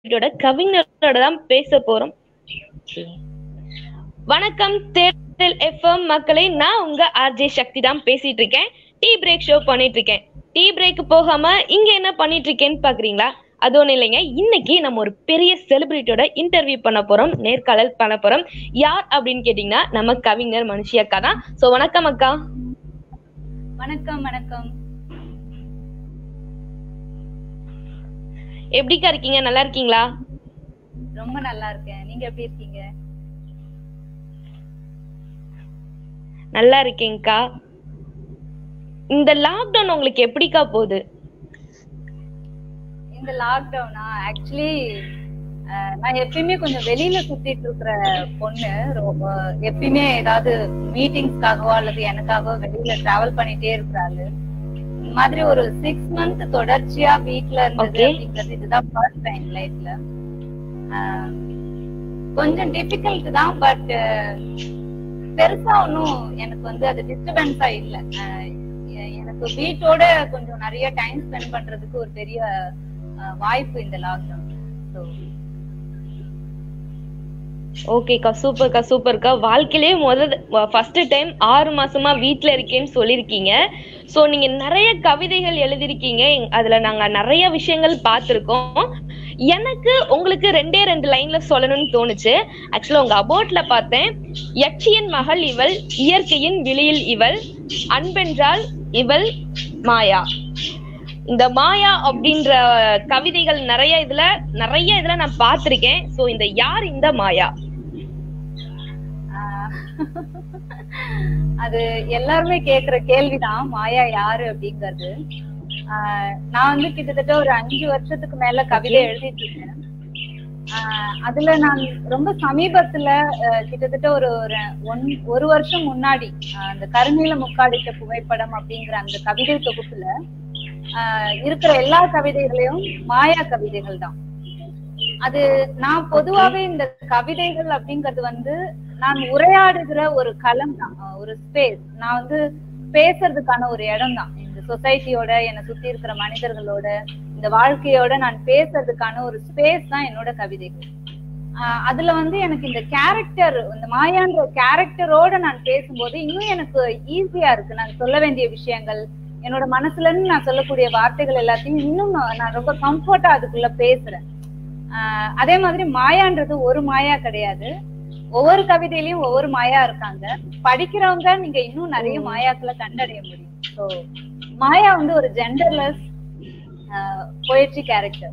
செலிபிரிட்டியோட கவிஞரோட தான் பேச போறோம் வணக்கம் தேர்தல் எஃப்எம் மக்களே நான் உங்க ஆர்ஜே சக்தி தான் பேசிட்டு இருக்கேன் டீ பிரேக் ஷோ பண்ணிட்டு இருக்கேன் டீ பிரேக் போகாம இங்க என்ன பண்ணிட்டு இருக்கேன்னு பாக்குறீங்களா அது ஒண்ணும் இல்லைங்க இன்னைக்கு நம்ம ஒரு பெரிய செலிபிரிட்டியோட இன்டர்வியூ பண்ண போறோம் நேர்காணல் பண்ண போறோம் யார் அப்படின்னு கேட்டீங்கன்னா நம்ம கவிஞர் மனுஷி அக்கா தான் சோ வணக்கம் அக்கா வணக்கம் வணக்கம் எப்படிக்கா இருக்கீங்க நல்லா இருக்கீங்களா ரொம்ப நல்லா இருக்கேன் நீங்க எப்படி இருக்கீங்க நல்லா இருக்கேங்க்கா இந்த லாக்டவுன் உங்களுக்கு எப்படிக்கா போகுது இந்த லாக்டவுனா ஆக்சுவலி நான் எப்பயுமே கொஞ்சம் வெளியில சுத்திட்டு இருக்கிற பொண்ணு ரொம்ப எப்பயுமே ஏதாவது மீட்டிங்ஸ்க்காகவோ அல்லது எனக்காகவோ வெளியில டிராவல் பண்ணிட்டே இருக்கிறாள் இந்த மாதிரி ஒரு சிக்ஸ் மந்த் தொடர்ச்சியா வீட்ல இருந்தது Okay. அப்படிங்கிறது இதுதான் ஃபர்ஸ்ட் டைம் லைஃப்ல கொஞ்சம் டிஃபிகல்ட் தான் பட் பெருசா ஒன்றும் எனக்கு வந்து அது டிஸ்டர்பன்ஸா இல்ல அஹ் எ- எனக்கு வீட்டோட கொஞ்சம் நிறைய டைம் ஸ்பெண்ட் பண்றதுக்கு ஒரு பெரிய அஹ், வாய்ப்பு இந்த லாக்டவுன் ஸோ ஓகேக்கா சூப்பர்க்கா சூப்பர்க்கா வாழ்க்கையிலே முதல் ஃபர்ஸ்ட் டைம் ஆறு மாசமா வீட்ல இருக்கேன்னு சொல்லியிருக்கீங்க ஸோ நீங்க நிறைய கவிதைகள் எழுதியிருக்கீங்க எங்க- அதுல நாங்க நிறைய விஷயங்கள் பார்த்திருக்கோம் எனக்கு உங்களுக்கு ரெண்டே ரெண்டு லைன்ல சொல்லணும்னு தோணுச்சு ஆக்சுவலா உங்க அபோட்ல பார்த்தேன் யட்சியன் மகள் இவள் இயற்கையின் விழியில் இவள் அன்பென்றால் இவள் மாயா இந்த மாயா அப்படின்ற கவிதைகள் நிறைய இதுல நிறைய இதுல நான் பார்த்திருக்கேன் சோ இந்த யார் இந்த மாயா அது எல்லாருமே கேக்குற கேள்விதான் மாயா யாரு அப்படிங்கிறது ஆஹ் நான் வந்து கிட்டத்தட்ட ஒரு அஞ்சு வருஷத்துக்கு மேல கவிதை எழுதிட்டு இருக்கேன் ஆஹ் அதுல நான் ரொம்ப சமீபத்துல ஆஹ் கிட்டத்தட்ட ஒரு ஒரு ஒன் ஒரு வருஷம் முன்னாடி ஆஹ் அந்த கருநீல முக்காடிட்ட புகைப்படம் அப்படிங்கிற அந்த கவிதை தொகுப்புல ஆஹ் இருக்கிற எல்லா கவிதைகளையும் மாயா கவிதைகள் தான் அது நான் பொதுவாவே இந்த கவிதைகள் அப்படிங்கிறது வந்து நான் உரையாடுகிற ஒரு களம் தான் அஹ் ஒரு ஸ்பேஸ் நான் வந்து பேசுறதுக்கான ஒரு இடம் தான் இந்த சொசைட்டியோட என்னை சுத்தி இருக்கிற மனிதர்களோட இந்த வாழ்க்கையோட நான் பேசுறதுக்கான ஒரு ஸ்பேஸ் தான் என்னோட கவிதைகள் ஆஹ் அதுல வந்து எனக்கு இந்த கேரக்டர் இந்த மாயான்ற கேரக்டரோட நான் பேசும்போது இன்னும் எனக்கு ஈஸியா இருக்கு நான் சொல்ல வேண்டிய விஷயங்கள் என்னோட மனசுல இருந்து நான் சொல்லக்கூடிய வார்த்தைகள் எல்லாத்தையும் இன்னும் நான் நான் ரொம்ப கம்ஃபர்ட்டா அதுக்குள்ள பேசுறேன் ஆஹ் அதே மாதிரி மாயான்றது ஒரு மாயா கிடையாது ஒவ்வொரு கவிதையிலயும் ஒவ்வொரு மாயா இருக்காங்க படிக்கிறவங்க நீங்க இன்னும் நிறைய மாயாக்களை கண்டடைய முடியும் ஸோ மாயா வந்து ஒரு ஜெண்டர்லெஸ் போயட்ரி கேரக்டர்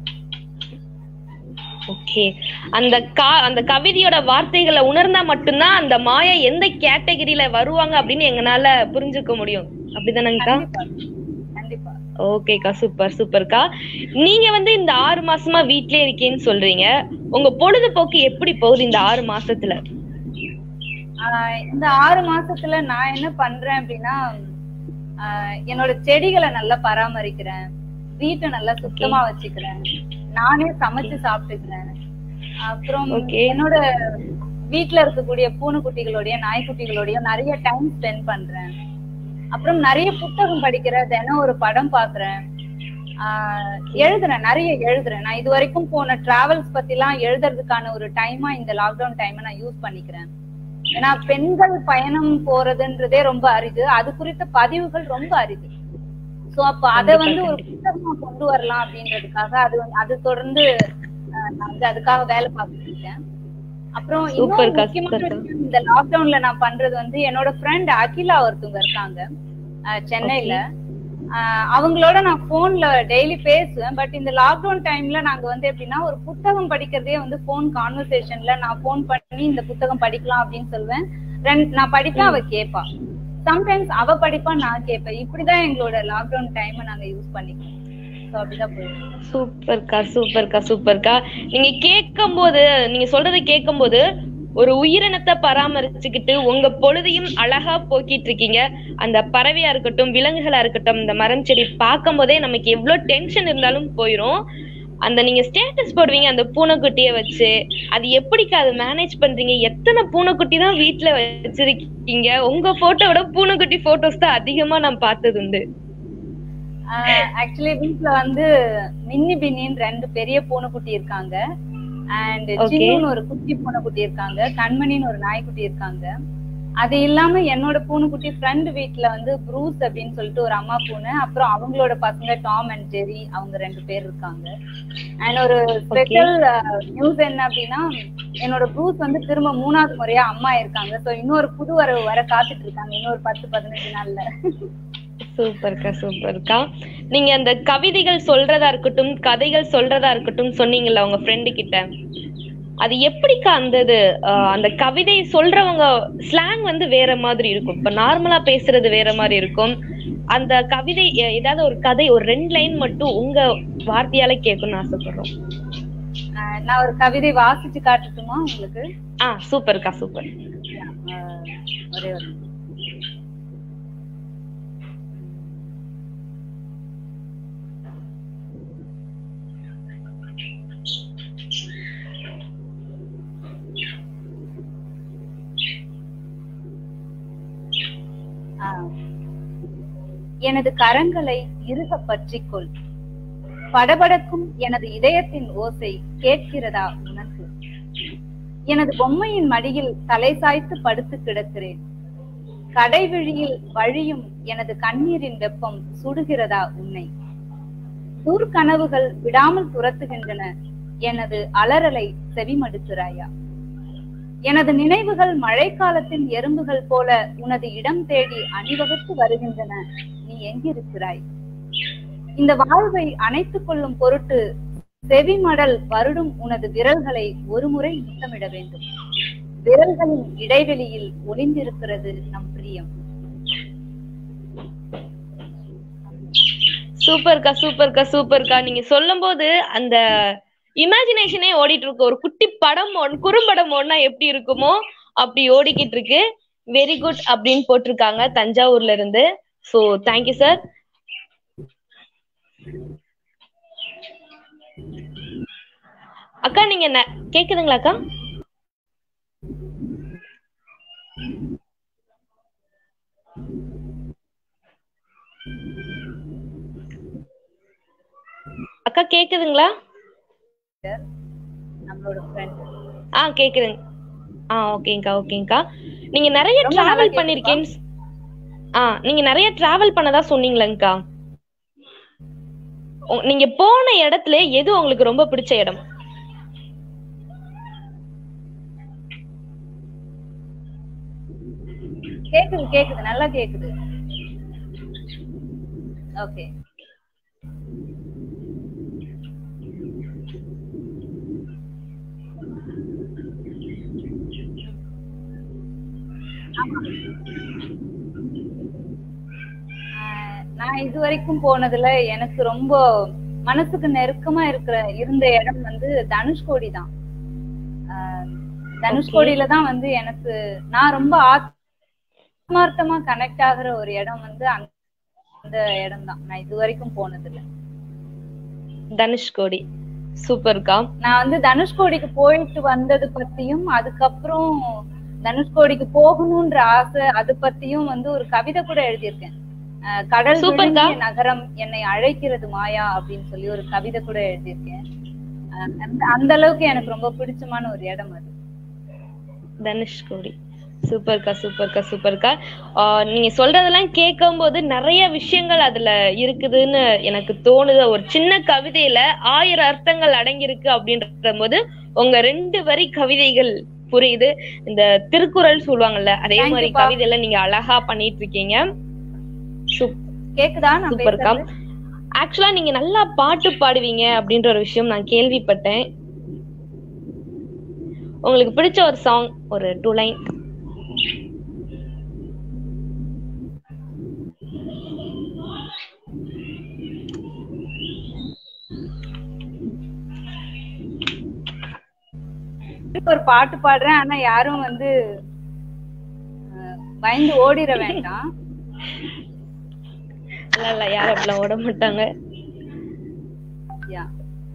ஓகே அந்த கா அந்த கவிதையோட வார்த்தைகளை உணர்ந்தா மட்டும்தான் அந்த மாயா எந்த கேட்டகரியில வருவாங்க அப்படின்னு எங்கனால புரிஞ்சுக்க முடியும் அப்படிதானங்கக்கா கண்டிப்பா ஓகேக்கா சூப்பர் சூப்பர்க்கா நீங்க வந்து இந்த ஆறு மாசமா வீட்லயே இருக்கேன்னு சொல்றீங்க உங்க பொழுதுபோக்கு எப்படி போகுது இந்த ஆறு மாசத்துல ஆஹ் இந்த ஆறு மாசத்துல நான் என்ன பண்றேன் அப்படின்னா ஆஹ் என்னோட செடிகளை நல்லா பராமரிக்கிறேன் வீட்டை நல்லா சுத்தமா வச்சுக்கிறேன் நானே சமைச்சு சாப்பிட்டுக்கிறேன் அப்புறம் Okay. என்னோட வீட்ல இருக்கக்கூடிய பூனைக்குட்டிகளோடய நாய்க்குட்டிகளோடய நிறைய டைம் ஸ்பெண்ட் பண்றேன் அப்புறம் நிறைய புத்தகம் படிக்கிறேன் தினம் ஒரு படம் பாக்குறேன் ஆஹ் எழுதுறேன் நிறைய எழுதுறேன் நான் இது வரைக்கும் போன டிராவல்ஸ் பத்தி எல்லாம் எழுதுறதுக்கான ஒரு டைமா இந்த லாக்டவுன் டைமை நான் யூஸ் பண்ணிக்கிறேன் ஏன்னா பெண்கள் பயணம் போறதுன்றதே ரொம்ப அரிது அது குறித்த பதிவுகள் ரொம்ப அரிது சோ அப்ப அத கண்டிப்பா, வந்து ஒரு கண்டிப்பா. புத்தகமா கொண்டு வரலாம் அப்படின்றதுக்காக அது வந்து- அது தொடர்ந்து அஹ், நான் வந்து அதுக்காக வேலை பார்த்துட்டு இருக்கேன் அப்புறம் இன்னொரு சூப்பர்க்கா, முக்கியமான சூப்பர்க்கா. விஷயம் இந்த லாக்டவுன்ல நான் பண்றது வந்து என்னோட ஃப்ரெண்ட் அகிலா ஒருத்தவங்க இருக்காங்க அஹ், சென்னையில அஹ், அவங்களோட நான் போன்ல டெய்லி பேசுவேன் பட் இந்த லாக்டவுன் டைம்ல நாங்க வந்து எப்படின்னா ஒரு புத்தகம் படிக்கிறதே வந்து போன் கான்வர்சேஷன்ல நான் போன் பண்ணி இந்த புத்தகம் படிக்கலாம் அப்படின்னு சொல்லுவேன் ரெண்டு நான் படிப்பேன் அவ கேட்பா சம்டைம்ஸ் அவ படிப்பா நான் கேட்பேன் இப்படிதான் எங்களோட லாக்டவுன் டைம் நாங்க யூஸ் பண்ணிக்கிறோம் ஸோ அப்படிதான் போயிடும் சூப்பர்க்கா சூப்பர்க்கா சூப்பர்க்கா நீங்க கேட்கும்போது நீங்க சொல்றதை கேட்கும்போது ஒரு உயிரினத்தை பராமரிச்சுக்கிட்டு உங்க பொழுதையும் அழகா போக்கிட்டு இருக்கீங்க அந்த பறவையா இருக்கட்டும் விலங்குகளா இருக்கட்டும் இந்த மரம் செடி பார்க்கும் போதே நமக்கு எவ்வளவு டென்ஷன் இருந்தாலும் போயிரும் அந்த நீங்க ஸ்டேட்டஸ் போடுவீங்க அந்த பூனைக்குட்டிய வச்சு அது எப்படிக்கா அதை மேனேஜ் பண்றீங்க எத்தனை பூனைக்குட்டி தான் வீட்ல வச்சிருக்கீங்க உங்க போட்டோட பூனைக்குட்டி போட்டோஸ் தான் அதிகமா நான் பார்த்தது உண்டு ஆக்சுவலி வீட்ல வந்து மின்னி பின்னின்னு ரெண்டு பெரிய பூனைக்குட்டி இருக்காங்க அண்ட் Okay. சின்னுன்னு ஒரு குட்டி பூனைக்குட்டி இருக்காங்க கண்மணின்னு ஒரு நாய்க்குட்டி இருக்காங்க அது இல்லாம என்னோட பூனைக்குட்டி ஃப்ரெண்ட் வீட்ல வந்து ப்ரூஸ் அப்படின்னு சொல்லிட்டு ஒரு அம்மா பூனை அப்புறம் அவங்களோட பசங்க டாம் அண்ட் ஜெரி அவங்க ரெண்டு பேர் இருக்காங்க அண்ட் ஒரு ஸ்பெஷல் நியூஸ் என்ன அப்படின்னா என்னோட ப்ரூஸ் வந்து திரும்ப மூணாவது முறையா அம்மா இருக்காங்க சோ இன்னொரு புது வரவு வர காத்துட்டு இருக்காங்க இன்னொரு பத்து பதினஞ்சு நாள்ல சூப்பர்க்கா சூப்பர்க்கா நீங்க அந்த கவிதைகள் சொல்றதா இருக்கட்டும் கதைகள் சொல்றதா இருக்கட்டும் சொன்னீங்கல்ல உங்க ஃப்ரெண்டு கிட்ட அது எப்படிக்கா அந்த இது ஆஹ் அந்த கவிதை சொல்றவங்க ஸ்லாங் வந்து வேற மாதிரி இருக்கும் இப்ப நார்மலா பேசுறது வேற மாதிரி இருக்கும் அந்த கவிதை எ- ஏதாவது ஒரு கதை ஒரு ரெண்டு லைன் மட்டும் உங்க வார்த்தையால கேட்கணும்னு ஆசைப்படுறோம் ஆஹ் நான் ஒரு கவிதை வாசிச்சு காட்டட்டுமா உங்களுக்கு ஆ சூப்பர்க்கா சூப்பர் ஆஹ் ஒரே ஒரு ஆஹ் எனது கரங்களை இறுக பற்றிக்கொள் படபடக்கும் எனது இதயத்தின் ஓசை கேட்கிறதா உனக்கு எனது பொம்மையின் மடியில் தலை சாய்த்து படுத்து கிடக்கிறேன் கடைவிழியில் வழியும் எனது கண்ணீரின் வெப்பம் சுடுகிறதா உன்னை தூர்கனவுகள் விடாமல் துரத்துகின்றன எனது அலறலை செவிமடுக்கிறாயா எனது நினைவுகள் மழைக்காலத்தின் எறும்புகள் போல உனது இடம் தேடி அணிவகுத்து வருகின்றன நீ எங்கிருக்கிறாய் இந்த வாழ்வை அணைத்துக் கொள்ளும் பொருட்டு செவிமடல் வருடும் உனது விரல்களை ஒருமுறை முத்தமிட வேண்டும் விரல்களின் இடைவெளியில் ஒளிந்திருக்கிறது நம் பிரியம் சூப்பர்க்கா சூப்பர்க்கா சூப்பர்க்கா நீங்க சொல்லும்போது அந்த இமேஜினேஷனே ஓடிட்டு இருக்கு ஒரு குட்டி படம் ஒன் குறும்படம் ஒன்னா எப்படி இருக்குமோ அப்படி ஓடிக்கிட்டு இருக்கு வெரி குட் அப்படின்னு போட்டிருக்காங்க தஞ்சாவூர்ல இருந்து சோ தேங்க்யூ சார் அக்கா நீங்க ந- கேக்குதுங்களா அக்கா அக்கா கேக்குதுங்களா நம்மளோட ஃப்ரெண்ட் ஆ கேக்குதுங்க ஆ ஓகேங்கக்கா ஓகேங்கக்கா நீங்க நிறைய ரொம்ப நல்லா டிராவல் கேக்குதுப்பா. பண்ணிருக்கேன்னு ஸ்- ஆ நீங்க நிறைய டிராவல் பண்ணதா சொன்னீங்களேங்கக்கா உ- நீங்க போன இடத்துல எது உங்களுக்கு ரொம்ப பிடிச்ச இடம் கேக்குது கேக்குது நல்லா கேக்குது ஓகே நான் இது வரைக்கும் போனதுல எனக்கு ரொம்ப மனசுக்கு நெருக்கமா இருக்கிற இருந்த இடம் வந்து தனுஷ்கோடி தான் ஆஹ் தனுஷ்கோடியில தான் வந்து எனக்கு நான் ரொம்ப ஆத்மார்த்தமா கனெக்ட் ஆகுற ஒரு இடம் வந்து அந்த அந்த இடம் தான் நான் இது வரைக்கும் போனதில்ல தனுஷ்கோடி சூப்பர்க்கா நான் வந்து தனுஷ்கோடிக்கு போயிட்டு வந்தது பத்தியும் அதுக்கப்புறம் தனுஷ்கோடிக்கு போகணும்ன்ற ஆசை அது பத்தியும் வந்து ஒரு கவிதை கூட எழுதியிருக்கேன் அஹ் கடல் சூப்பர்க்கா. விழுங்கிய நகரம் என்னை அழைக்கிறது மாயா அப்படின்னு சொல்லி ஒரு கவிதை கூட எழுதியிருக்கேன் அஹ் அந்த- அந்த அளவுக்கு எனக்கு ரொம்ப பிடிச்சமான ஒரு இடம் அது தனுஷ்கோடி சூப்பர்க்கா சூப்பர்க்கா சூப்பர்க்கா ஆஹ் நீங்க சொல்றதெல்லாம் கேட்கும்போது நிறைய விஷயங்கள் அதுல இருக்குதுன்னு எனக்கு தோணுது ஒரு சின்ன கவிதையில ஆயிரம் அர்த்தங்கள் அடங்கியிருக்கு அப்படின்ற போது உங்க ரெண்டு வரி கவிதைகள் புரியுது இந்த திருக்குறள் சொல்லுவாங்கல்ல அதே Thank மாதிரி you, பா. கவிதையில நீங்க அழகா பண்ணிட்டு இருக்கீங்க சூப் கேக்குதா நான் சூப்பர்க்கா பேசுறது ஆக்சுவலா நீங்க நல்லா பாட்டு பாடுவீங்க அப்படின்ற ஒரு விஷயம் நான் கேள்விப்பட்டேன் உங்களுக்கு பிடிச்ச ஒரு சாங் ஒரு டூ லைன் ஒரு பாட்டு பாடுறேன் ஆனா யாரும் வந்து அஹ், பயந்து ஓடிட வேண்டாம் இல்ல இல்ல யாரும் அப்படிலாம் ஓட மாட்டாங்க யா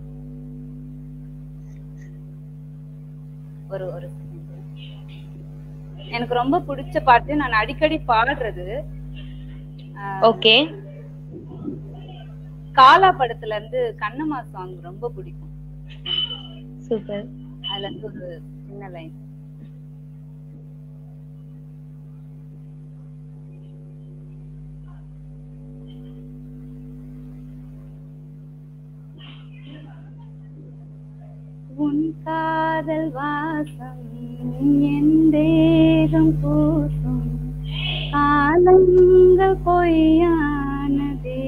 ஒரு ஒரு second. எனக்கு ரொம்ப பிடிச்ச பாட்டு நான் அடிக்கடி பாடுறது அஹ், ஓகே காலா படத்துல இருந்து கண்ணம்மா சாங் ரொம்ப பிடிக்கும் சூப்பர் அதுல இருந்து ஒரு சின்ன லைன் உன் காதல் வாசம் என் தேகம் பூசும் காலங்கள் பொய்யானதே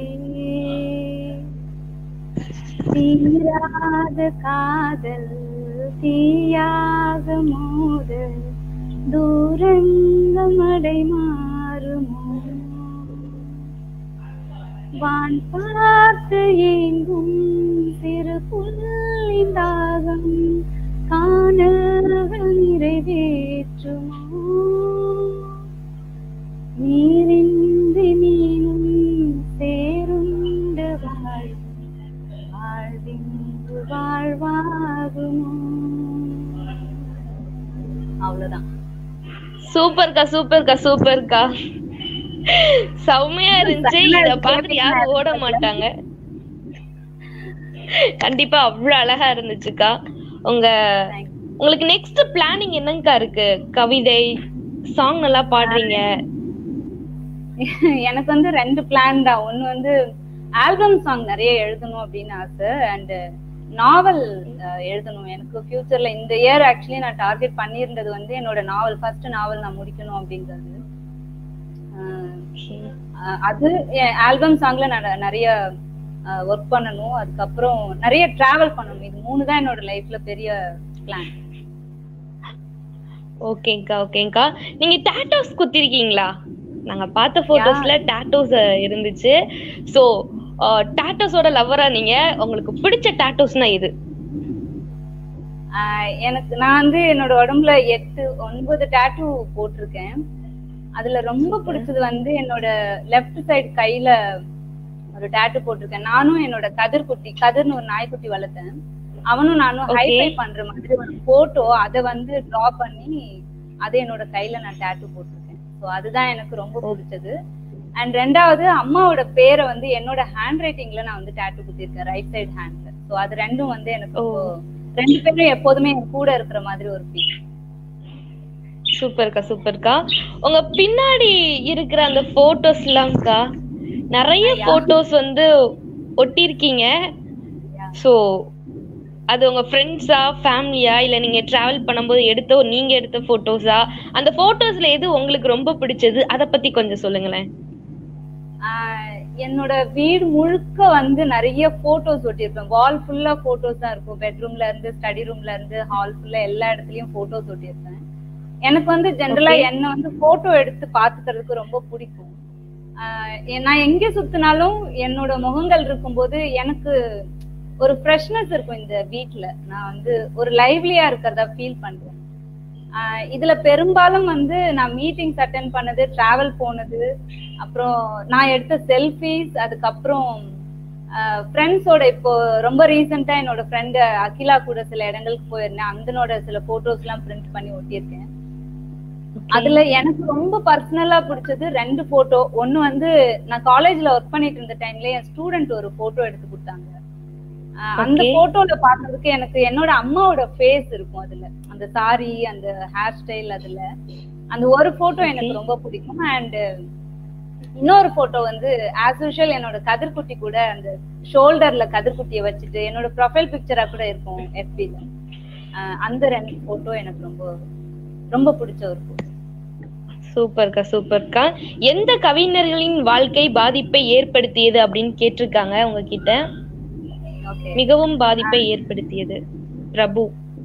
தீராத காதல் தீயாக மோத தூரங்கள் மடை மாறுமோ வான் பார்த்து எங்கும் சிறு புள்ளின் தாகம் காணல்கள் நிறைவேற்றுமோ நீரின்றி மீனும் சேருண்டு வாழும் வாழ்வின்று வாழ்வாகுமோ அவ்வளவுதான் சூப்பர்க்கா சூப்பர்க்கா சூப்பர்க்கா செம்மையா இருந்துச்சு இத பார்த்து யாரும் ஓட மாட்டாங்க கண்டிப்பா அவ்வளவு அழகா இருந்துச்சுக்கா உங்க உங்களுக்கு நெக்ஸ்ட் பிளானிங் என்னங்கக்கா இருக்கு கவிதை சாங் நல்லா பாடுறீங்க எனக்கு வந்து ரெண்டு பிளான் தான் ஒன்னு வந்து ஆல்பம் சாங் நிறைய எழுதணும் அப்படின்னு ஆசை அண்ட் நாவல் எழுதணும் எனக்கு ஃபியூச்சர்ல இந்த இயர் ஆக்சுவலி நான் டார்கெட் பண்ணியிருந்தது வந்து என்னோட நாவல் ஃபர்ஸ்ட் நாவல் நான் முடிக்கணும் அப்படிங்கிறது அஹ் அஹ் அது ஆல்பம் சாங்ல நான் நிறைய ஒர்க் பண்ணணும் அதுக்கப்புறம் நிறைய டிராவல் பண்ணணும் இது மூணு தான் என்னோட லைஃப்ல பெரிய பிளான் ஓகேங்கக்கா ஓகேங்கக்கா நீங்க டாட்டோஸ் குத்திருக்கீங்களா நாங்க பார்த்த போட்டோஸ்ல டாட்டோஸ் இருந்துச்சு சோ டாட்டோஸோட லவ்வரா நீங்க உங்களுக்கு பிடிச்ச டாட்டோஸ்னா இது ஆஹ் எனக்கு நான் வந்து என்னோட உடம்புல எட்டு ஒன்பது டாட்டூ போட்டிருக்கேன் அதுல ரொம்ப பிடிச்சது வந்து என்னோட லெஃப்ட் சைடு கையில ஒரு டாட்டூ போட்டிருக்கேன் நானும் என்னோட கதிர்குட்டி கதிர்னு ஒரு நாய்க்குட்டி வளர்த்தேன் அவனும் நானும் Okay. ஹைஃபை பண்ற மாதிரி ஒரு போட்டோ அதை வந்து டிரா பண்ணி அதை என்னோட கையில நான் டாட்டூ போட்டிருக்கேன் ஸோ அதுதான் எனக்கு ரொம்ப பிடிச்சது அண்ட் ரெண்டாவது அம்மாவோட பேரை வந்து என்னோட ஹேண்ட் ரைட்டிங்ல நான் வந்து டாட்டூ குத்திருக்கேன் ரைட் சைடு ஹேண்ட்ல ஸோ அது ரெண்டும் வந்து எனக்கு ரொம்ப ரெண்டு பேரும் எப்போதுமே என் கூட இருக்கிற மாதிரி ஒரு ஃபீல் சூப்பர்க்கா சூப்பர்க்கா உங்க பின்னாடி இருக்கிற அந்த போட்டோஸ் எல்லாம்க்கா நிறைய போட்டோஸ் வந்து ஒட்டியிருக்கீங்க சோ அது உங்க ஃப்ரெண்ட்ஸா ஃபேமிலியா இல்ல நீங்க டிராவல் பண்ணும்போது எடுத்த ஒரு நீங்க எடுத்த போட்டோஸா அந்த போட்டோஸ்ல எது உங்களுக்கு ரொம்ப பிடிச்சது அத பத்தி கொஞ்சம் சொல்லுங்களேன் ஆஹ் என்னோட வீடு முழுக்க வந்து நிறைய போட்டோஸ் ஒட்டியிருப்பேன் வால் ஃபுல்லா போட்டோஸ் தான் இருக்கும் பெட்ரூம்ல இருந்து ஸ்டடி ரூம்ல இருந்து ஹால் ஃபுல்லா எல்லா இடத்துலயும் போட்டோஸ் ஒட்டியிருப்பேன் எனக்கு வந்து ஜென்ரலா Okay. என்ன வந்து போட்டோ எடுத்து பாத்துக்கிறதுக்கு ரொம்ப பிடிக்கும் ஆஹ் எ- நான் எங்க சுத்தினாலும் என்னோட முகங்கள் இருக்கும்போது எனக்கு ஒரு ஃப்ரெஷ்னஸ் இருக்கும் இந்த வீட்ல நான் வந்து ஒரு லைவ்லியா இருக்கிறதா ஃபீல் பண்றேன் ஆஹ் இதுல பெரும்பாலும் வந்து நான் மீட்டிங்ஸ் அட்டென்ட் பண்ணது டிராவல் போனது அப்புறம் நான் எடுத்த செல்ஃபிஸ் அதுக்கப்புறம் ஃப்ரெண்ட்ஸோட இப்போ ரொம்ப ரீசெண்டா என்னோட ஃப்ரெண்டு அகிலா கூட சில இடங்களுக்கு போயிருந்தேன் அந்தனோட சில போட்டோஸ் எல்லாம் பிரிண்ட் பண்ணி ஒட்டியிருக்கேன் அதுல எனக்கு ரொம்ப பர்சனலா பிடிச்சது ரெண்டு போட்டோ ஒன்னு வந்து நான் காலேஜ்ல ஒர்க் பண்ணிட்டு இருந்த டைம்ல என் ஸ்டூடெண்ட் ஒரு போட்டோ எடுத்து கொடுத்தாங்க ஆஹ் அந்த Okay. போட்டோல பாக்குறதுக்கு எனக்கு என்னோட அம்மாவோட ஃபேஸ் இருக்கும் அதுல அந்த சாரி அந்த ஹேர் ஸ்டைல் அதுல அந்த ஒரு போட்டோ எனக்கு ரொம்ப பிடிக்கும் அண்ட் இன்னொரு போட்டோ வந்து ஆஸ் யூஷுவல் என்னோட கதிர்குட்டி கூட அந்த ஷோல்டர்ல கதிர்குட்டியை வச்சுட்டு என்னோட ப்ரொஃபைல் பிக்சரா கூட இருக்கும் எஃபில அந்த ரெண்டு போட்டோ எனக்கு ரொம்ப ரொம்ப பிடிச்ச ஒரு photo. சூப்பர்க்கா சூப்பர்க்கா எந்த கவிஞர்களின் வாழ்க்கை பாதிப்பை ஏற்படுத்தியது அப்படின்னு கேட்டிருக்காங்க உங்ககிட்ட ஓகே மிகவும் பாதிப்பை ஏற்படுத்தியது பிரபு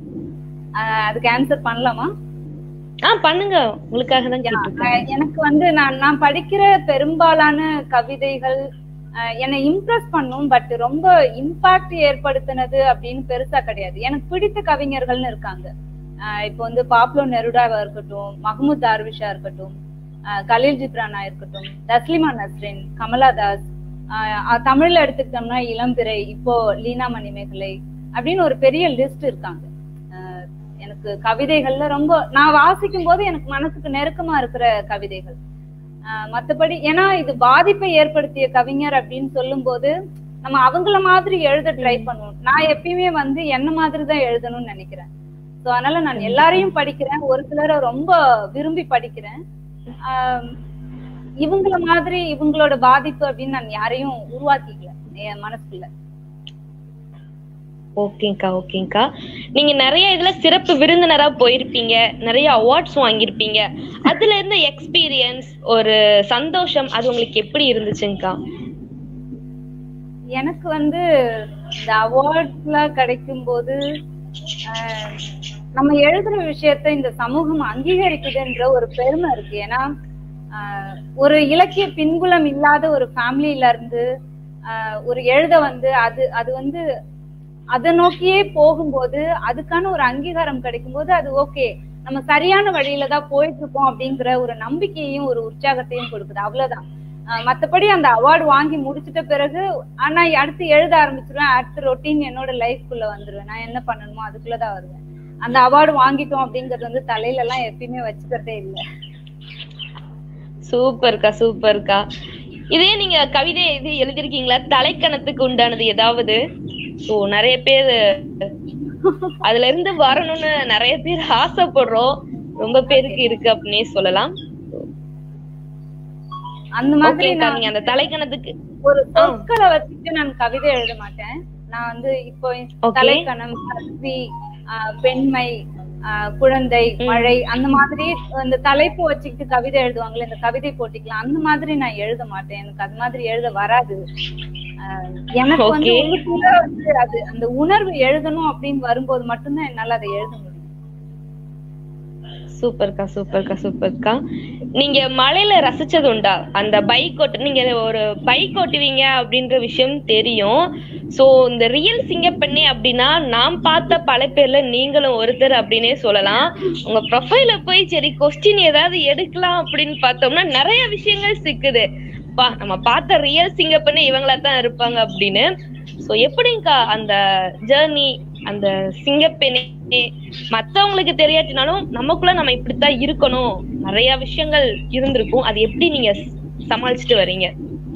அதுக்கு ஆன்சர் பண்ணலாமா ஆ பண்ணுங்க உங்களுக்காக தான் கேட்டிருக்கேன் ஆஹ் எனக்கு வந்து நான் நான் படிக்கிற பெரும்பாலான கவிதைகள் ஆஹ் என்னை இம்ப்ரெஸ் பண்ணும் பட் ரொம்ப இம்பாக்ட் ஏற்படுத்தினது அப்படின்னு பெருசா கிடையாது எனக்கு பிடித்த கவிஞர்கள்னு இருக்காங்க ஆஹ் இப்போ வந்து பாப்லோ நெருடாவா இருக்கட்டும் மஹமூத் தார்விஷா இருக்கட்டும் ஆஹ் கலீல் ஜிப்ரானா இருக்கட்டும் தஸ்லிமா நஸ்ரின் கமலா தாஸ் ஆஹ் ஆஹ் தமிழ்ல எடுத்துக்கிட்டோம்னா இளம்பிறை இப்போ லீனா மணிமேகலை அப்படின்னு ஒரு பெரிய லிஸ்ட் இருக்காங்க ஆஹ் எனக்கு கவிதைகள்ல ரொம்ப நான் வாசிக்கும் போது எனக்கு மனசுக்கு நெருக்கமா இருக்கிற கவிதைகள் ஆஹ் மத்தபடி ஏன்னா இது பாதிப்பை ஏற்படுத்திய கவிஞர் அப்படின்னு சொல்லும்போது நம்ம அவங்கள மாதிரி எழுத ட்ரை பண்ணுவோம் நான் எப்பயுமே வந்து என்ன மாதிரி தான் எழுதணும்னு நினைக்கிறேன் சோ அதனால நான் எல்லாரையும் படிக்கிறேன் ஒரு சிலரை ரொம்ப விரும்பி படிக்கிறேன் ஆஹ் இவங்கள மாதிரி இவங்களோட பாதிப்பு அப்படின்னு நான் யாரையும் உருவாக்கிக்கல என் மனசுக்குள்ள ஓகேங்கா ஓகேங்கா நீங்க நிறைய இதுல சிறப்பு விருந்தினரா போயிருப்பீங்க நிறைய அவார்ட்ஸ் வாங்கியிருப்பீங்க அதுல இருந்த எக்ஸ்பீரியன்ஸ் ஒரு சந்தோஷம் அது உங்களுக்கு எப்படி இருந்துச்சுங்கக்கா எனக்கு வந்து இந்த அவார்ட்ஸ்லாம் கிடைக்கும் போது ஆஹ், நம்ம எழுதுற விஷயத்த இந்த சமூகம் அங்கீகரிக்குதுன்ற ஒரு பெருமை இருக்கு ஏன்னா ஆஹ், ஒரு இலக்கிய பின்புலம் இல்லாத ஒரு ஃபேமிலில இருந்து ஆஹ், ஒரு எழுத வந்து அது அது வந்து அதை நோக்கியே போகும்போது அதுக்கான ஒரு அங்கீகாரம் கிடைக்கும்போது அது ஓகே நம்ம சரியான வழியில தான் போயிட்டு இருக்கோம் அப்படிங்கிற ஒரு நம்பிக்கையையும் ஒரு உற்சாகத்தையும் கொடுக்குது அவ்வளவுதான் ஆஹ் மத்தபடி அந்த அவார்டு வாங்கி முடிச்சிட்ட பிறகு ஆனா அடுத்து எழுத ஆரம்பிச்சிருவேன் அடுத்து ரொட்டீன் என்னோட லைஃப்குள்ள வந்துருவேன் நான் என்ன பண்ணணுமோ அதுக்குள்ளதான் வருவேன் அந்த அவார்டு வாங்கிட்டோம் அப்படிங்கறது வந்து தலையில எல்லாம் எப்பயுமே வச்சுக்கிறதே இல்லை சூப்பர்க்கா சூப்பர்க்கா இதே நீங்க கவிதை இது எழுதிருக்கீங்களா தலைக்கணத்துக்கு உண்டானது ஏதாவது ஸோ நிறைய பேர் அதுல இருந்து வரணும்னு நிறைய பேர் ஆசைப்படுறோம் ரொம்ப பேருக்கு இருக்கு அப்படின்னே சொல்லலாம் அந்த மாதிரி ஓகேக்கா நான் நீங்க அந்த தலைக்கணத்துக்கு ஒரு சொற்களை வச்சுட்டு நான் கவிதை எழுத மாட்டேன் நான் வந்து இப்போ Okay. தலைக்கணம் கல்வி ஆஹ் பெண்மை ஆஹ் குழந்தை மழை அந்த மாதிரி அந்த தலைப்பு வச்சுக்கிட்டு கவிதை எழுதுவாங்கல்ல இந்த கவிதை போட்டிக்கலாம் அந்த மாதிரி நான் எழுத மாட்டேன் எனக்கு அது மாதிரி எழுத வராது ஆஹ் எனக்கு வந்து Okay. உள்ளுக்குள்ள வந்து அது அந்த உணர்வு எழுதணும் அப்படின்னு வரும்போது மட்டும்தான் என்னால அதை எழுத முடியும் சூப்பர்க்கா சூப்பர்க்கா சூப்பர்க்கா நீங்க மலையில ரசிச்சது உண்டா அந்த பைக் ஓட்டு நீங்க ஒரு பைக் ஓட்டுவீங்க அப்படின்ற விஷயம் தெரியும் சோ இந்த ரியல் சிங்கப்பெண்ணே அப்படின்னா நாம் பார்த்த பல பேர்ல நீங்களும் ஒருத்தர் அப்படின்னே சொல்லலாம் உங்க ப்ரொஃபைல போய் சரி கொஸ்டின் ஏதாவது எடுக்கலாம் அப்படின்னு பார்த்தோம்னா நிறைய விஷயங்கள் சிக்குது பா நம்ம பார்த்த ரியல் சிங்கப்பெண்ணே இவங்களா தான் இருப்பாங்க அப்படின்னு சோ எப்படிங்கக்கா அந்த ஜேர்னி அந்த சிங்கப்பெண்ணே மத்தவங்களுக்கு தெரியாட்டினாலும் நமக்குள்ள நம்ம இப்படித்தான் இருக்கணும் நிறைய விஷயங்கள் இருந்திருக்கும் அது எப்படி நீங்க சமாளிச்சுட்டு வர்றீங்க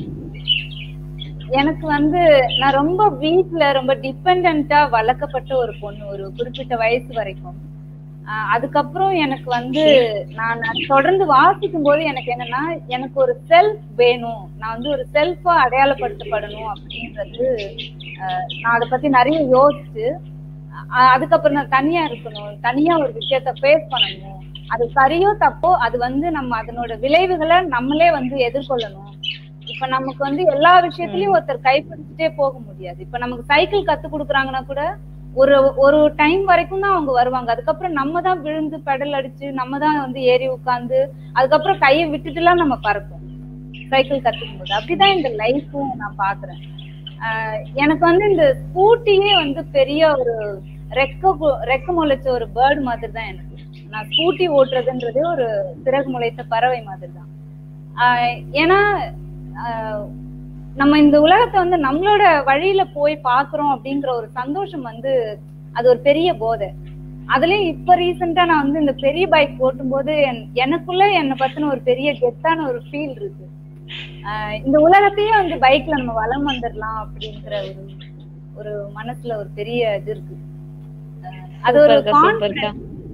எனக்கு வந்து நான் ரொம்ப வீட்ல ரொம்ப டிபெண்டா வளர்க்கப்பட்ட ஒரு பொண்ணு ஒரு குறிப்பிட்ட வயசு வரைக்கும் ஆஹ் அதுக்கப்புறம் எனக்கு வந்து நான் நான் தொடர்ந்து வாசிக்கும் போது எனக்கு என்னன்னா எனக்கு ஒரு செல்ஃப் வேணும் நான் வந்து ஒரு செல்ஃபா அடையாளப்படுத்தப்படணும் அப்படின்றது ஆஹ் நான் அதை பத்தி நிறைய யோசிச்சு ஆஹ் அதுக்கப்புறம் நான் தனியா இருக்கணும் தனியா ஒரு விஷயத்த ஃபேஸ் பண்ணணும் அது சரியோ தப்போ அது வந்து நம்ம அதனோட விளைவுகளை நம்மளே வந்து எதிர்கொள்ளணும் இப்ப நமக்கு வந்து எல்லா விஷயத்திலயும் ஒருத்தர் கைப்பிடிச்சிட்டே போக முடியாது இப்ப நமக்கு சைக்கிள் கத்து கொடுக்குறாங்கன்னா கூட ஒரு ஒரு டைம் வரைக்கும் தான் அவங்க வருவாங்க அதுக்கப்புறம் நம்ம தான் விழுந்து பெடல் அடிச்சு நம்ம தான் வந்து ஏறி உட்காந்து அதுக்கப்புறம் கையை விட்டுட்டுலாம் நம்ம பறப்போம் சைக்கிள் கத்துக்கும் போது அப்படிதான் இந்த லைஃப்பும் நான் பாக்குறேன் ஆஹ் எனக்கு வந்து இந்த ஸ்கூட்டியே வந்து பெரிய ஒரு ரெக்க கு- ரெக்க முளைச்ச ஒரு பேர்டு மாதிரி தான் எனக்கு நான் ஸ்கூட்டி ஓட்டுறதுன்றதே ஒரு சிறகு முளைத்த பறவை மாதிரி தான் ஆஹ் ஏன்னா ஆஹ் நம்ம இந்த உலகத்தை வந்து நம்மளோட வழியில போய் பாக்குறோம் அப்படிங்கிற ஒரு சந்தோஷம் வந்து அது ஒரு பெரிய போதை அதுலயும் இப்ப ரீசெண்டா நான் வந்து இந்த பெரிய பைக் ஓட்டும்போது என்- எனக்குள்ள என்னை பத்தின ஒரு பெரிய கெத்தான ஒரு ஃபீல் இருக்கு ஆஹ் இந்த உலகத்தையே வந்து பைக்ல நம்ம வலம் வந்துடலாம் அப்படிங்கிற ஒரு ஒரு மனசுல ஒரு பெரிய இது இருக்கு ஆஹ் அது ஒரு சூப்பர்க்கா confidence. சூப்பர்க்கா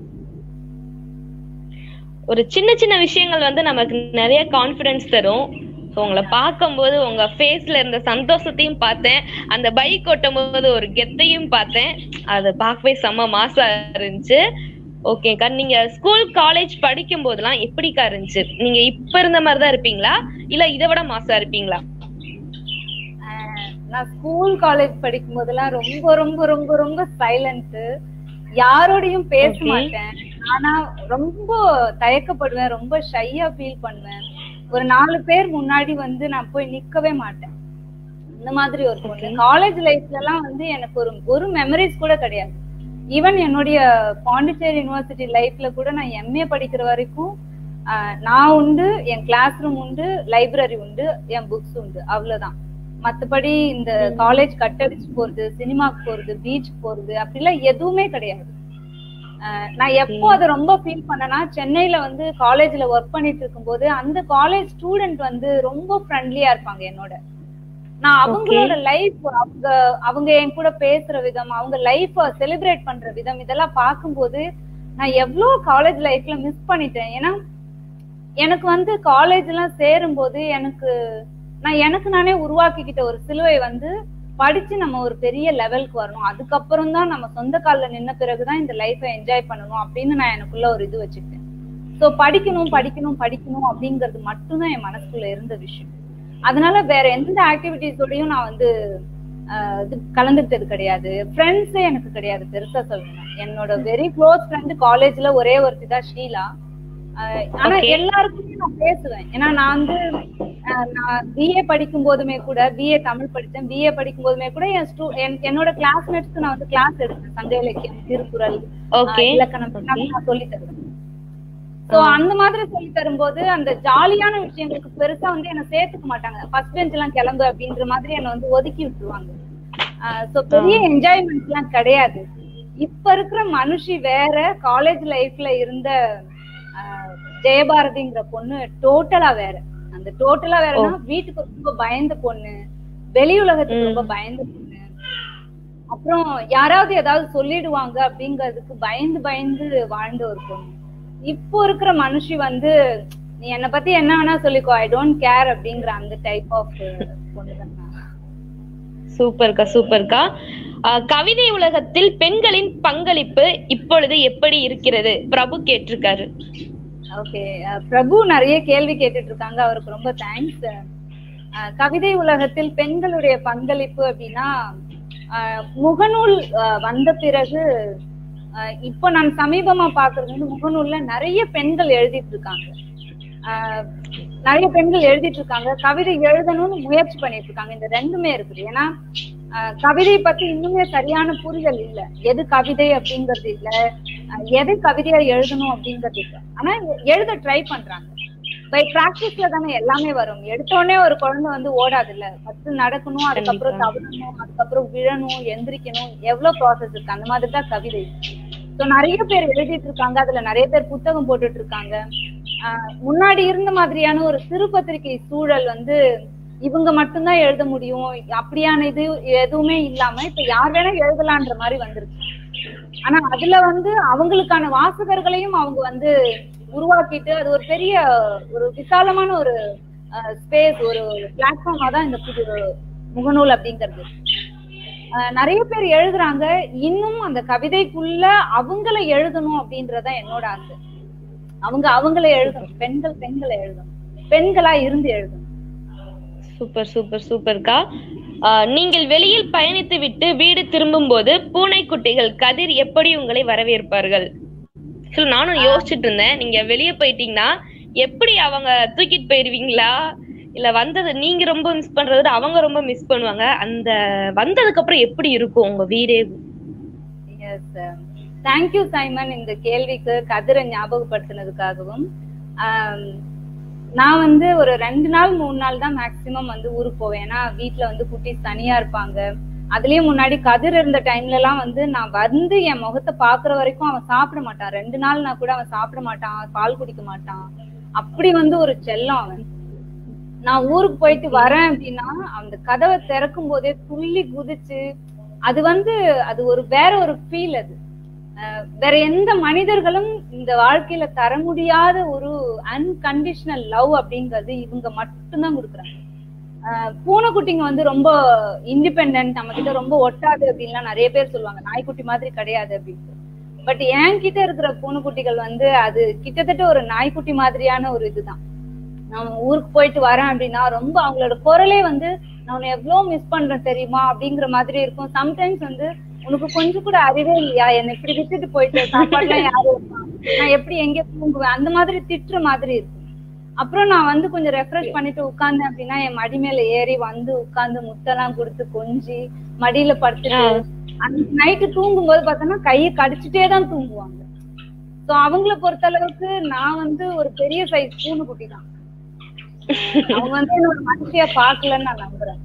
ஒரு சின்ன சின்ன விஷயங்கள் வந்து நமக்கு நிறைய கான்ஃபிடன்ஸ் தரும் So, உங்களை பார்க்கும்போது உங்க ஃபேஸ்ல இருந்த சந்தோஷத்தையும் பார்த்தேன் அந்த பைக் ஓட்டும் போது ஒரு கெத்தையும் பார்த்தேன் அது பார்க்கவே செம்ம மாசா இருந்துச்சு ஓகேக்கா நீங்க ஸ்கூல் காலேஜ் படிக்கும் போதெல்லாம் எப்படிக்கா இருந்துச்சு நீங்க இப்ப இருந்த மாதிரி தான் இருப்பீங்களா இல்ல இதை விட மாசா இருப்பீங்களா ஆஹ் நான் ஸ்கூல் காலேஜ் படிக்கும் போதெல்லாம் ரொம்ப ரொம்ப ரொம்ப ரொம்ப சைலண்ட் யாரோடையும் பேச Okay. மாட்டேன் ஆனா ரொம்ப தயக்கப்படுவேன் ரொம்ப ஷையா ஃபீல் பண்ணுவேன் ஒரு நாலு பேர் முன்னாடி வந்து நான் போய் நிக்கவே மாட்டேன் இந்த மாதிரி ஒரு பொண்ணு காலேஜ் லைஃப்ல எல்லாம் வந்து எனக்கு ஒரு ஒரு மெமரிஸ் கூட கிடையாது ஈவன் என்னுடைய பாண்டிச்சேரி யூனிவர்சிட்டி லைஃப்ல கூட நான் எம்ஏ படிக்கிற வரைக்கும் ஆஹ் நான் உண்டு என் கிளாஸ் ரூம் உண்டு லைப்ரரி உண்டு என் புக்ஸ் உண்டு அவ்வளவுதான் மத்தபடி இந்த காலேஜ் கட்டடிச்சு போறது சினிமாக்கு போறது பீச் போறது அப்படிலாம் எதுவுமே கிடையாது ஆஹ் நான் எப்போ அதை ரொம்ப ஃபீல் பண்ணேன்னா சென்னையில வந்து காலேஜ்ல ஒர்க் பண்ணிட்டு இருக்கும்போது அந்த காலேஜ் ஸ்டூடெண்ட் வந்து ரொம்ப ஃப்ரெண்ட்லியா இருப்பாங்க என்னோட நான் அவங்களோட லைஃப் அவங்க அவங்க என் கூட பேசுற விதம் அவங்க லைஃப் செலிப்ரேட் பண்ற விதம் இதெல்லாம் பார்க்கும்போது நான் எவ்வளவு காலேஜ் லைஃப்ல மிஸ் பண்ணிட்டேன் ஏன்னா எனக்கு வந்து காலேஜ் எல்லாம் சேரும் போது எனக்கு நான் எனக்கு நானே உருவாக்கிக்கிட்ட ஒரு சிலுவை வந்து படிச்சு நம்ம ஒரு பெரிய லெவலுக்கு வரணும் அதுக்கப்புறம் தான் நம்ம சொந்த கால்ல நின்ன பிறகுதான் இந்த லைஃபை என்ஜாய் பண்ணணும் அப்படின்னு நான் எனக்குள்ள ஒரு இது வச்சுக்கிட்டேன் சோ படிக்கணும் படிக்கணும் படிக்கணும் அப்படிங்கிறது மட்டும்தான் என் மனசுக்குள்ள இருந்த விஷயம் அதனால வேற எந்த ஆக்டிவிட்டிஸோடையும் நான் வந்து ஆஹ், இது கலந்துக்கிட்டது கிடையாது ஃப்ரெண்ட்ஸே எனக்கு கிடையாது பெருசா சொல்லணும் என்னோட வெரி க்ளோஸ் ஃப்ரெண்ட் காலேஜ்ல ஒரே ஒருத்தி தான் ஷீலா ஆஹ், ஆனா Okay. எல்லாருக்குமே நான் பேசுவேன் ஏன்னா நான் வந்து ஆஹ், நான் பிஏ படிக்கும் போதுமே கூட பிஏ தமிழ் படிச்சேன் பிஏ படிக்கும் போதுமே கூட என் ஸ்டூ என்- என்னோட கிளாஸ்மேட்ஸ்க்கு நான் வந்து கிளாஸ் எடுத்தேன் சங்க இலக்கியம் திருக்குறள் ஓகே ஆஹ், இலக்கணம் எல்லாமே நான் சொல்லி தருவேன் சோ அந்த மாதிரி சொல்லி தரும்போது அந்த ஜாலியான விஷயங்களுக்கு பெருசா வந்து என்ன சேர்த்துக்க மாட்டாங்க ஃபர்ஸ்ட் பெஞ்ச் எல்லாம் கிளம்பு அப்படின்ற மாதிரி என்ன வந்து ஒதுக்கி விட்டுருவாங்க சோ பெரிய என்ஜாய்மெண்ட் எல்லாம் கிடையாது இப்ப இருக்கிற மனுஷி வேற காலேஜ் லைஃப்ல இருந்த ஆஹ், ஜெயபாரதிங்கிற பொண்ணு டோட்டலா வேற அந்த டோட்டலா வேறனா வீட்டுக்கு ரொம்ப பயந்த பொண்ணு வெளி உலகத்துக்கு ரொம்ப பயந்த பொண்ணு அப்புறம் யாராவது ஏதாவது சொல்லிடுவாங்க அப்படிங்கிறதுக்கு பயந்து பயந்து வாழ்ந்த ஒரு பொண்ணு இப்போ இருக்கிற மனுஷி வந்து நீ என்னை பத்தி என்ன வேணா சொல்லிக்கோ ஐ டோன்ட் கேர் அப்படிங்கிற அந்த டைப் ஆஃப் பொண்ணு தான் நான். சூப்பர்க்கா சூப்பர்க்கா ஆஹ் கவிதை உலகத்தில் பெண்களின் பங்களிப்பு இப்பொழுது எப்படி இருக்கிறது பிரபு கேட்டிருக்காரு ஓகே பிரபு நிறைய கேள்வி கேட்டுட்டு இருக்காங்க அவருக்கு ரொம்ப தேங்க்ஸ் கவிதை உலகத்தில் பெண்களுடைய பங்களிப்பு அப்படின்னா அஹ், முகநூல் அஹ், வந்த பிறகு அஹ், இப்போ நான் சமீபமா பாக்குறது வந்து முகநூல்ல நிறைய பெண்கள் எழுதிட்டு இருக்காங்க அஹ், நிறைய பெண்கள் எழுதிட்டு இருக்காங்க கவிதை எழுதணும்னு முயற்சி பண்ணிட்டு இருக்காங்க இந்த ரெண்டுமே இருக்குது ஏன்னா அஹ், கவிதை பத்தி இன்னுமே சரியான புரிதல் இல்ல எது கவிதை அப்படிங்கிறது இல்ல அஹ், எது கவிதையா எழுதணும் அப்படிங்கிறது இல்ல ஆனா எழுத ட்ரை பண்றாங்க பை பிராக்டிஸ்ல தானே எல்லாமே வரும் எடுத்த உடனே ஒரு குழந்தை வந்து ஓடாது இல்ல ஃபர்ஸ்ட் நடக்கணும் அதுக்கப்புறம் தவறணும் அதுக்கப்புறம் விழணும் எந்திரிக்கணும் எவ்வளவு ப்ராசஸ் இருக்கு அந்த மாதிரி தான் கவிதை ஸோ நிறைய பேர் எழுதிட்டு இருக்காங்க அதுல நிறைய பேர் புத்தகம் போட்டுட்டு இருக்காங்க ஆஹ் முன்னாடி இருந்த மாதிரியான ஒரு சிறு பத்திரிகை சூழல் வந்து இவங்க மட்டும்தான் எழுத முடியும் அப்படியான இது எதுவுமே இல்லாம இப்ப யார் வேணா எழுதலான்ற மாதிரி வந்திருக்கு ஆனா அதுல வந்து அவங்களுக்கான வாசகர்களையும் அவங்க வந்து உருவாக்கிட்டு அது ஒரு பெரிய ஒரு விசாலமான ஒரு ஸ்பேஸ் ஒரு பிளாட்ஃபார்மா தான் இந்த புது முகநூல் அப்படிங்கிறது அஹ் நிறைய பேர் எழுதுறாங்க இன்னும் அந்த கவிதைக்குள்ள அவங்கள எழுதணும் அப்படின்றதுதான் என்னோட ஆசை அவங்க அவங்கள எழுதணும் பெண்கள் பெண்களை எழுதணும் பெண்களா இருந்து எழுதணும் சூப்பர் சூப்பர் சூப்பர்க்கா ஆஹ் நீங்கள் வெளியில் பயணித்து விட்டு வீடு திரும்பும் போது பூனைக்குட்டிகள் கதிர் எப்படி உங்களை வரவேற்பார்கள் So, நானும் யோசிச்சுட்டு இருந்தேன் நீங்க வெளியே போயிட்டீங்கன்னா எப்படி அவங்க தூக்கிட்டு போயிருவீங்களா இல்ல வந்தது நீங்க ரொம்ப மிஸ் பண்றத விட அவங்க ரொம்ப மிஸ் பண்ணுவாங்க அந்த வந்ததுக்கு அப்புறம் எப்படி இருக்கும் உங்க வீடே எஸ் தேங்க்யூ சைமன் இந்த கேள்விக்கு கதிரை ஞாபகப்படுத்தினதுக்காகவும் ஆம், நான் வந்து ஒரு ரெண்டு நாள் மூணு நாள் தான் மேக்சிமம் வந்து ஊருக்கு போவேன் ஏன்னா வீட்ல வந்து குட்டீஸ் தனியா இருப்பாங்க அதுலயும் முன்னாடி கதிர் இருந்த டைம்ல எல்லாம் வந்து நான் வந்து என் முகத்தை பாக்குற வரைக்கும் அவன் சாப்பிட மாட்டான் ரெண்டு நாள்னா கூட அவன் சாப்பிட மாட்டான் பால் குடிக்க மாட்டான் அப்படி வந்து ஒரு செல்லம் அவன் நான் ஊருக்கு போயிட்டு வரேன் அப்படின்னா அந்த கதவை திறக்கும் போதே துள்ளி குதிச்சு அது வந்து அது ஒரு வேற ஒரு ஃபீல் அது அஹ் வேற எந்த மனிதர்களும் இந்த வாழ்க்கையில தர முடியாத ஒரு அன்கண்டிஷனல் லவ் அப்படிங்கிறது இவங்க மட்டும்தான் கொடுக்குறாங்க அஹ் பூனைக்குட்டிங்க வந்து ரொம்ப இண்டிபெண்ட் நம்ம கிட்ட ரொம்ப ஒட்டாது அப்படின்லாம் நிறைய பேர் சொல்லுவாங்க நாய்க்குட்டி மாதிரி கிடையாது அப்படின்னு பட் என்கிட்ட இருக்கிற பூனைக்குட்டிகள் வந்து அது கிட்டத்தட்ட ஒரு நாய்க்குட்டி மாதிரியான ஒரு இதுதான் நான் ஊருக்கு போயிட்டு வரேன் அப்படின்னா ரொம்ப அவங்களோட குரலே வந்து நான் உன்னை எவ்வளவு மிஸ் பண்றேன் தெரியுமா அப்படிங்கிற மாதிரி இருக்கும் சம்டைம்ஸ் வந்து உனக்கு கொஞ்சம் கூட அறிவே இல்லையா என்னை இப்படி விட்டுட்டு போயிட்டு சாப்பாடுலாம் யாரு வைப்பா? நான் எப்படி எங்க தூங்குவேன் அந்த மாதிரி திட்டுற மாதிரி இருக்கும் அப்புறம் நான் வந்து கொஞ்சம் ரெஃப்ரெஷ் பண்ணிட்டு உட்கார்ந்தேன் அப்படின்னா என் மடி மேல ஏறி வந்து உட்கார்ந்து முத்தெல்லாம் கொடுத்து கொஞ்சி மடியில படுத்துட்டு அந்த நைட்டு தூங்கும் போது பார்த்தோன்னா கையை கடிச்சிட்டே தான் தூங்குவாங்க சோ அவங்கள பொறுத்த அளவுக்கு நான் வந்து ஒரு பெரிய சைஸ் பூனை குட்டி தான் அவங்க வந்து என்ன ஒரு மனுஷியா பாக்கலன்னு நான் நம்புறேன்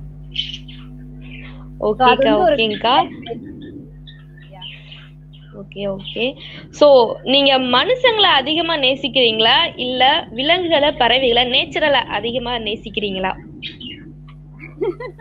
So அது ஓகேக்கா வந்து ஒரு ஓகேங்கா Yeah. ஓகே ஓகே சோ நீங்க மனுஷங்களை அதிகமா நேசிக்கிறீங்களா இல்ல விலங்குகளை பறவைகளை நேச்சுரலா அதிகமா நேசிக்கிறீங்களா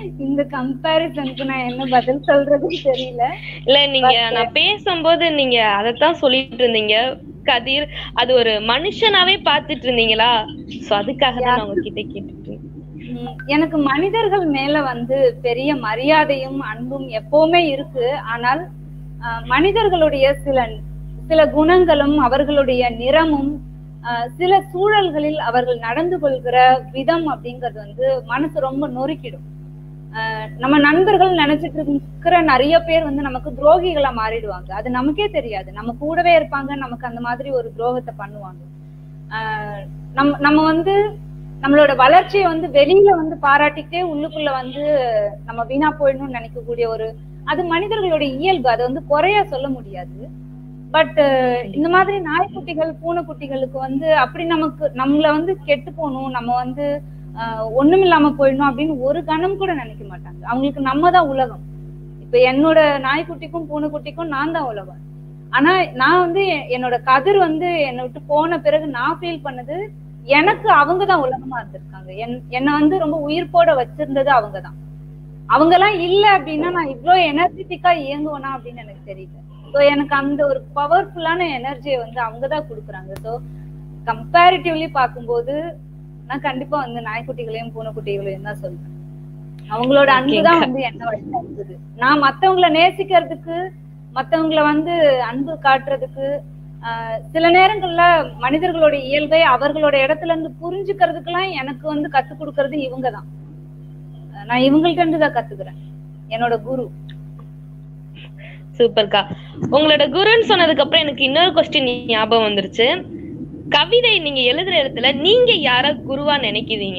இந்த கம்பேரிசனுக்கு நான் என்ன பதில் சொல்றதுன்னு தெரியல இல்ல நீங்க நான் பேசும்போது நீங்க அதத்தான் சொல்லிட்டு இருந்தீங்க கதிர் அது ஒரு மனுஷனாவே பாத்துட்டு இருந்தீங்களா சோ அதுக்காக தான் நான் உங்ககிட்ட கேட்டுட்டு இருந்தேன். உம் எனக்கு மனிதர்கள் மேல வந்து பெரிய மரியாதையும் அன்பும் எப்பவுமே இருக்கு ஆனால் ஆஹ், மனிதர்களுடைய சில சில குணங்களும் அவர்களுடைய நிறமும் ஆஹ், சில சூழல்களில் அவர்கள் நடந்து கொள்கிற விதம் அப்படிங்கிறது வந்து மனசு ரொம்ப நொறுக்கிடும் ஆஹ், நம்ம நண்பர்கள் நினைச்சிட்டு இருக்கிற நிறைய பேர் வந்து நமக்கு துரோகிகளா மாறிடுவாங்க அது நமக்கே தெரியாது நம்ம கூடவே இருப்பாங்க நமக்கு அந்த மாதிரி ஒரு துரோகத்தை பண்ணுவாங்க ஆஹ், நம்ம நம்ம வந்து நம்மளோட வளர்ச்சியை வந்து வெளியில வந்து பாராட்டிக்கிட்டே உள்ளுக்குள்ள வந்து நம்ம வீணா போயிடணும்னு நினைக்கக்கூடிய ஒரு அது மனிதர்களுடைய இயல்பு அதை வந்து குறையா சொல்ல முடியாது பட் இந்த மாதிரி நாய்க்குட்டிகள் பூனைக்குட்டிகளுக்கு வந்து அப்படி நமக்கு நம்மள வந்து கெட்டு போகணும் நம்ம வந்து ஆஹ், ஒண்ணுமில்லாம போயிடணும் அப்படின்னு ஒரு கணம் கூட நினைக்க மாட்டாங்க அவங்களுக்கு நம்ம தான் உலகம் இப்ப என்னோட நாய்க்குட்டிக்கும் பூனைக்குட்டிக்கும் நான் தான் உலகம் ஆனா நான் வந்து எ- என்னோட கதிர் வந்து என்னை விட்டு போன பிறகு நான் ஃபீல் பண்ணது எனக்கு அவங்க தான் உலகமா இருந்திருக்காங்க என் என்னை வந்து ரொம்ப உயிர்ப்போட வச்சிருந்தது அவங்க தான் அவங்க எல்லாம் இல்ல அப்படின்னா நான் இவ்ளோ எனர்ஜெட்டிக்கா இயங்குவேனா அப்படின்னு எனக்கு தெரியல ஸோ எனக்கு அந்த ஒரு பவர்ஃபுல்லான எனர்ஜியை வந்து அவங்க தான் கொடுக்குறாங்க ஸோ கம்பேரிட்டிவ்லி பார்க்கும்போது நான் கண்டிப்பா வந்து நாய்க்குட்டிகளையும் பூனைக்குட்டிகளையும் தான் சொல்றேன் அவங்களோட அன்பு தான் வந்து என்ன வழியா இருக்குது நான் மத்தவங்கள நேசிக்கிறதுக்கு மத்தவங்கள வந்து அன்பு காட்டுறதுக்கு ஆஹ், சில நேரங்கள்ல மனிதர்களோட இயல்பை அவர்களோட இடத்துல இருந்து புரிஞ்சுக்கிறதுக்கெல்லாம் எனக்கு வந்து கத்து கொடுக்கறது இவங்க தான் நான் இவங்கள்ட்ட இருந்து தான் கத்துக்கிறேன் என்னோட குரு சூப்பர்க்கா உங்களோட குருன்னு சொன்னதுக்கு அப்புறம் எனக்கு இன்னொரு கொஸ்டின் ஞாபகம் வந்துருச்சு கவிதை நீங்க எழுதுற இடத்துல நீங்க யார குருவா நினைக்கிறீங்க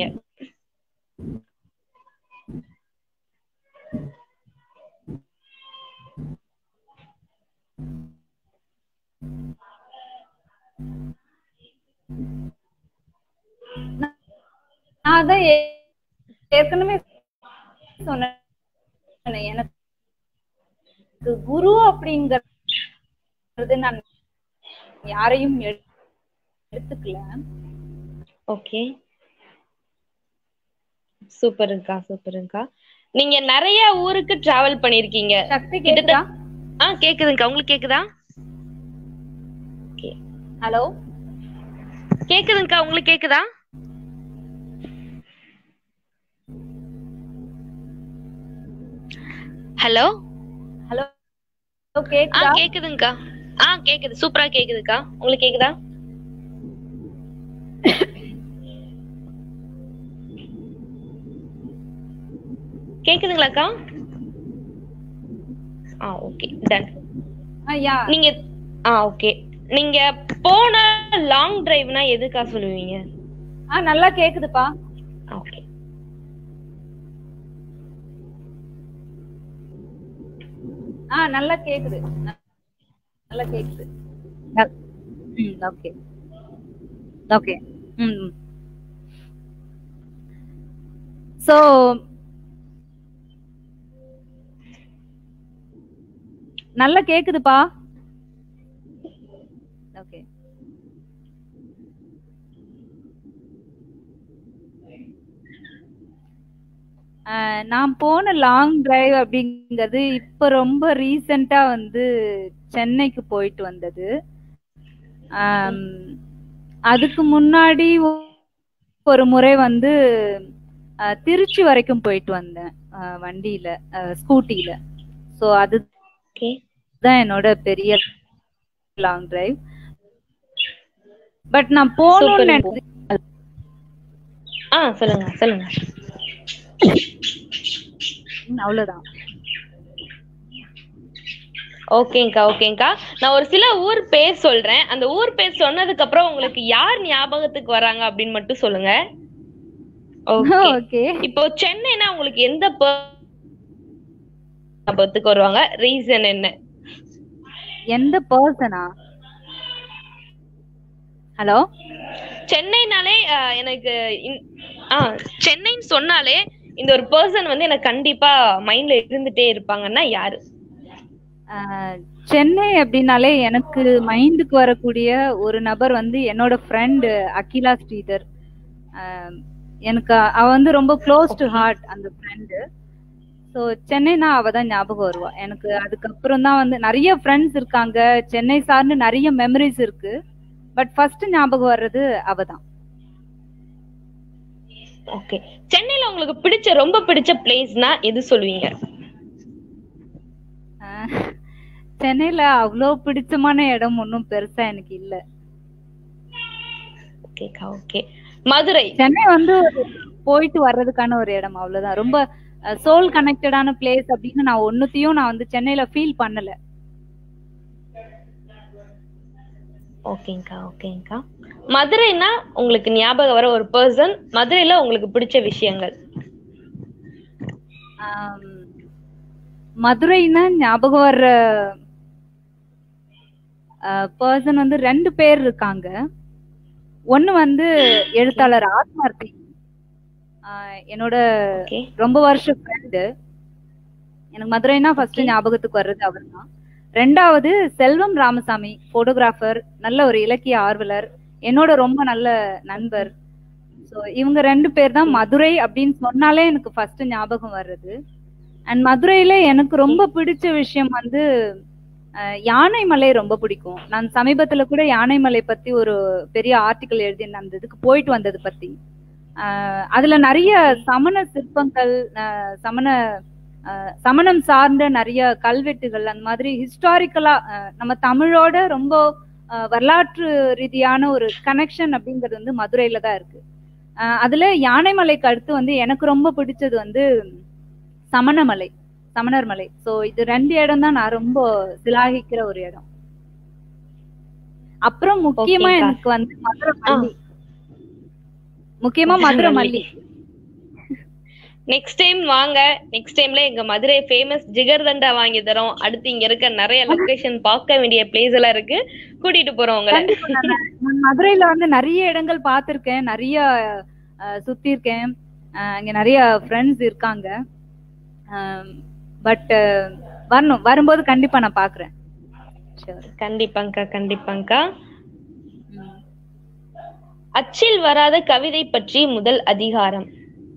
நான் அதான் ஏ- ஏற்கனவே சொன்னேன் எனக்கு குரு அப்படிங்கறது நான் யாரையும் எடு- எடுத்துக்கல ஓகே சூப்பருங்கா சூப்பருங்கா நீங்க நிறைய ஊருக்கு டிராவல் பண்ணிருக்கீங்க சக்தி கேக்குதா ஆ கேக்குதுங்கக்கா உங்களுக்கு கேக்குதா Okay. ஹலோ கேக்குதுங்கக்கா உங்களுக்கு கேக்குதா ஹலோ ஹலோ ஆ கேக்குதா கேக்குதுங்கக்கா ஆ கேக்குது சூப்பரா கேக்குதுக்கா உங்களுக்கு கேக்குதா கேக்குதுங்களாக்கா ஆ ஓகே டன் ஐயா நீங்க ஆ ஓகே நீங்க போன லாங் டிரைவ்னா எதுக்கா சொல்லுவீங்க ஆ நல்லா கேக்குதுப்பா ஓகே ஆ நல்லா கேக்குது நல்லா கேக்குது ம் ஓகே ஓகே ம் சோ நல்லா கேக்குதுப்பா ஓகே ஆஹ் நான் போன லாங் டிரைவ் அப்படிங்கிறது இப்ப ரொம்ப ரீசெண்டா வந்து சென்னைக்கு போயிட்டு வந்தது ஆம், அதுக்கு முன்னாடி ஒ- ஒரு முறை வந்து ஆஹ், திருச்சி வரைக்கும் போயிட்டு வந்தேன் ஆஹ், வண்டியில ஸ்கூட்டில ஸோ அதுதான் ஓகே என்னோட பெரிய லாங் டிரைவ் பட் நான் போகணும்னு Super. நினைச்சது ஆ சொல்லுங்க சொல்லுங்க ம், அவ்வளவுதான் ஓகேங்கக்கா ஓகேங்கக்கா நான் ஒரு சில ஊர் பேர் சொல்றேன் அந்த ஊர் பேர் சொன்னதுக்கு அப்புறம் உங்களுக்கு யார் ஞாபகத்துக்கு வராங்க அப்படின்னு மட்டும் சொல்லுங்க ஓகே ஓகே இப்போ சென்னைனா உங்களுக்கு எந்த per- ஞாபகத்துக்கு வருவாங்க ரீசன் என்ன எந்த பர்சனா ஹலோ சென்னைனாலே ஆஹ், எனக்கு இன்- ஆ சென்னைன்னு சொன்னாலே இந்த ஒரு பர்சன் வந்து எனக்கு கண்டிப்பா மைண்ட்ல இருந்துட்டே இருப்பாங்கன்னா யாரு சென்னை அப்படின்னாலே எனக்கு மைண்டுக்கு வரக்கூடிய ஒரு நபர் வந்து என்னோட ஃப்ரெண்டு அகிலா ஸ்ரீதர் ஆஹ் எனக்கு அவ வந்து ரொம்ப க்ளோஸ் டு ஹார்ட் அந்த ஃப்ரெண்டு ஸோ சென்னைனா அவ தான் ஞாபகம் வருவா எனக்கு அதுக்கப்புறம் தான் வந்து நிறைய ஃப்ரெண்ட்ஸ் இருக்காங்க சென்னை சார்ந்து நிறைய மெமரிஸ் இருக்கு பட் ஃபர்ஸ்ட் ஞாபகம் வர்றது அவ தான் ஓகே சென்னையில உங்களுக்கு பிடிச்ச ரொம்ப பிடிச்ச பிளேஸ்னா எது சொல்லுவீங்க சென்னையில அவ்வளோ பிடிச்சமான இடம் ஒன்றும் பெருசா எனக்கு இல்ல ஓகேக்கா ஓகே மதுரை சென்னை வந்து ஒரு போயிட்டு வர்றதுக்கான ஒரு இடம் அவ்வளவுதான் ரொம்ப சோல் கனெக்டடான பிளேஸ் அப்படின்னு நான் ஒன்னுத்தையும் நான் வந்து சென்னையில ஃபீல் பண்ணல ஓகேங்கக்கா ஓகேங்கக்கா மதுரைனா உங்களுக்கு ஞாபகம் வர ஒரு பர்சன் மதுரையில உங்களுக்கு பிடிச்ச விஷயங்கள் ஆம், மதுரைன்னா ஞாபகம் வர்ற பர்சன் வந்து ரெண்டு பேர் இருக்காங்க ஒன்னு வந்து எழுத்தாளர் ஆத்மார்த்தி ஆஹ் என்னோட ஓகே ரொம்ப வருஷ ஃப்ரெண்டு எனக்கு மதுரைனா ஃபர்ஸ்ட் Okay. ஞாபகத்துக்கு வர்றது அவர்தான் ரெண்டாவது செல்வம் ராமசாமி போட்டோகிராஃபர் நல்ல ஒரு இலக்கிய ஆர்வலர் என்னோட ரொம்ப நல்ல நண்பர் ஸோ இவங்க ரெண்டு பேர் தான் மதுரை அப்படின்னு சொன்னாலே எனக்கு ஃபர்ஸ்ட் ஞாபகம் வர்றது அண்ட் மதுரையில எனக்கு ரொம்ப பிடிச்ச விஷயம் வந்து அஹ், யானைமலை ரொம்ப பிடிக்கும் நான் சமீபத்துல கூட யானைமலை பத்தி ஒரு பெரிய ஆர்டிக்கல் எழுதினேன் அந்த இதுக்கு போயிட்டு வந்தது பத்தி அஹ், அதுல நிறைய சமண சிற்பங்கள் அஹ், சமண அஹ், சமணம் சார்ந்த நிறைய கல்வெட்டுகள் அந்த மாதிரி ஹிஸ்டாரிக்கலா நம்ம தமிழோட ரொம்ப அஹ், வரலாற்று ரீதியான ஒரு கனெக்ஷன் அப்படிங்கிறது வந்து மதுரையில தான் இருக்கு அஹ், அதுல யானைமலைக்கு அடுத்து வந்து எனக்கு ரொம்ப பிடிச்சது வந்து சமணமலை சமணர் மலை சோ இது ரெண்டு இடம் தான் நான் ரொம்ப சிலாகிக்கிற ஒரு இடம் அப்புறம் முக்கியமா Okay, அக்கா. எனக்கு வந்து மதுரை மல்லி முக்கியமா மதுரை மல்லி நெக்ஸ்ட் டைம் வாங்க நெக்ஸ்ட் டைம்ல எங்க மதுரை ஃபேமஸ் ஜிகர்தண்டா வாங்கி தரோம் அடுத்து இங்க இருக்க நிறைய லொகேஷன் பார்க்க வேண்டிய பிளேஸ் எல்லாம் இருக்கு கூட்டிட்டு போறோம் உங்களை கண்டிப்பா நான் நான் மதுரையில வந்து நிறைய இடங்கள் பார்த்திருக்கேன் நிறைய அஹ், சுத்தி இருக்கேன் அஹ், அங்க நிறைய ஃப்ரெண்ட்ஸ் இருக்காங்க பட் வரணும் வரும்போது கண்டிப்பா நான் பாக்குறேன் Sure. கண்டிப்பாங்கக்கா கண்டிப்பாங்கக்கா ம். அச்சில் வராத கவிதை பற்றி முதல் அதிகாரம்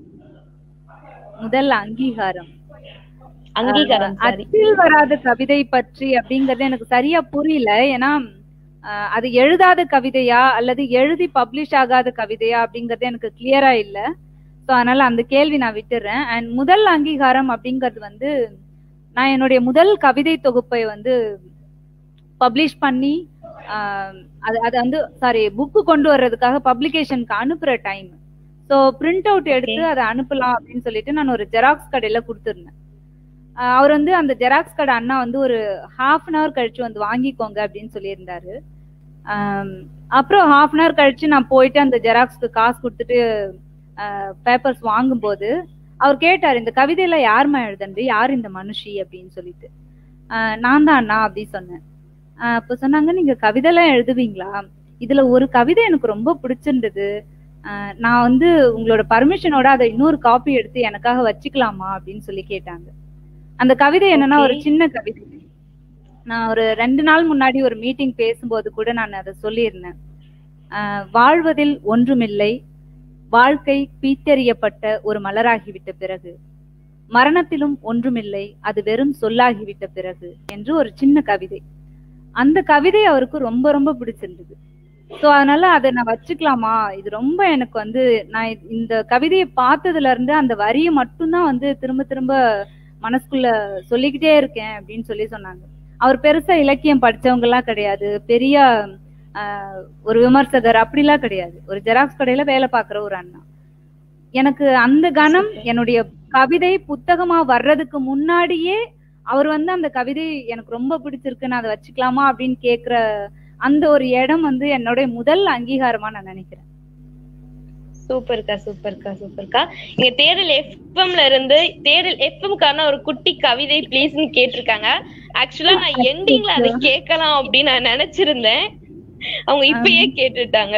முதல் அங்கீகாரம் அங்கீகாரம் சாரி அச்சில் வராத கவிதை பற்றி அப்படிங்கறது எனக்கு சரியா புரியல ஏன்னா அஹ், அது எழுதாத கவிதையா அல்லது எழுதி பப்ளிஷ் ஆகாத கவிதையா அப்படிங்கறது எனக்கு கிளியரா இல்ல சோ அதனால அந்த கேள்வி நான் விட்டுறேன் அண்ட் முதல் அங்கீகாரம் அப்படிங்கிறது வந்து நான் என்னுடைய முதல் கவிதை தொகுப்பை வந்து பப்ளிஷ் பண்ணி ஆஹ், அது அது வந்து சாரி புக்கு கொண்டு வர்றதுக்காக பப்ளிகேஷனுக்கு அனுப்புற டைம் ஸோ பிரிண்ட் அவுட் எடுத்து அதை அனுப்பலாம் அப்படின்னு சொல்லிட்டு நான் ஒரு ஜெராக்ஸ் கடையில கொடுத்துருந்தேன் ஆஹ் அவர் வந்து அந்த ஜெராக்ஸ் கடை அண்ணா வந்து ஒரு ஹாஃப் அன் ஹவர் கழிச்சு வந்து வாங்கிக்கோங்க அப்படின்னு சொல்லியிருந்தாரு ஆம், அப்புறம் ஹாஃப் அன் ஹவர் கழிச்சு நான் போயிட்டு அந்த ஜெராக்ஸ்க்கு காசு கொடுத்துட்டு பேப்பர்ஸ் வாங்கும்போது அவர் கேட்டார் இந்த கவிதையில யாரும்மா எழுதண்டு யார் இந்த மனுஷி அப்படின்னு சொல்லிட்டு ஆஹ் நான் தான் அண்ணா அப்படி சொன்னேன் ஆஹ் அப்ப சொன்னாங்க நீங்க கவிதைலாம் எழுதுவீங்களா இதுல ஒரு கவிதை எனக்கு ரொம்ப பிடிச்சிருந்தது ஆஹ் நான் வந்து உங்களோட பர்மிஷனோட அதை இன்னொரு காப்பி எடுத்து எனக்காக வச்சுக்கலாமா அப்படின்னு சொல்லி கேட்டாங்க அந்த கவிதை என்னன்னா ஒரு Okay. சின்ன கவிதை நான் ஒரு ரெண்டு நாள் முன்னாடி ஒரு மீட்டிங் பேசும்போது கூட நான் அதை சொல்லியிருந்தேன் ஆஹ் வாழ்வதில் ஒன்றுமில்லை வாழ்க்கை பீத்தெறியப்பட்ட ஒரு மலராகிவிட்ட பிறகு மரணத்திலும் ஒன்றுமில்லை அது வெறும் சொல்லாகிவிட்ட பிறகு என்று ஒரு சின்ன கவிதை அந்த கவிதை அவருக்கு ரொம்ப ரொம்ப பிடிச்சிருந்தது சோ அதனால அதை நான் வச்சுக்கலாமா இது ரொம்ப எனக்கு வந்து நான் இ- இந்த கவிதையை பார்த்ததுல இருந்து அந்த வரியை மட்டும்தான் வந்து திரும்ப திரும்ப மனசுக்குள்ள சொல்லிக்கிட்டே இருக்கேன் அப்படின்னு சொல்லி சொன்னாங்க அவர் பெருசா இலக்கியம் படிச்சவங்க எல்லாம் கிடையாது பெரிய ஆஹ், ஒரு விமர்சகர் அப்படிலாம் கிடையாது ஒரு ஜெராக்ஸ் கடையில வேலை பார்க்குற ஒரு அண்ணா எனக்கு அந்த கணம் என்னுடைய கவிதை புத்தகமா வர்றதுக்கு முன்னாடியே அவர் வந்து அந்த கவிதை எனக்கு ரொம்ப பிடிச்சிருக்கு நான் அதை வச்சுக்கலாமா அப்படின்னு கேக்குற அந்த ஒரு இடம் வந்து என்னுடைய முதல் அங்கீகாரமா நான் நினைக்கிறேன் சூப்பர்க்கா சூப்பர்க்கா சூப்பர்க்கா இங்க தேடல் எஃப்எம்ல இருந்து தேடல் எஃப்எம்கான ஒரு குட்டி கவிதை ப்ளீஸ்னு கேட்டிருக்காங்க ஆக்சுவலா நான் எண்டிங்ல அதை கேட்கலாம் அப்படின்னு நான் நினைச்சிருந்தேன் அவங்க இப்பயே கேட்டுட்டாங்க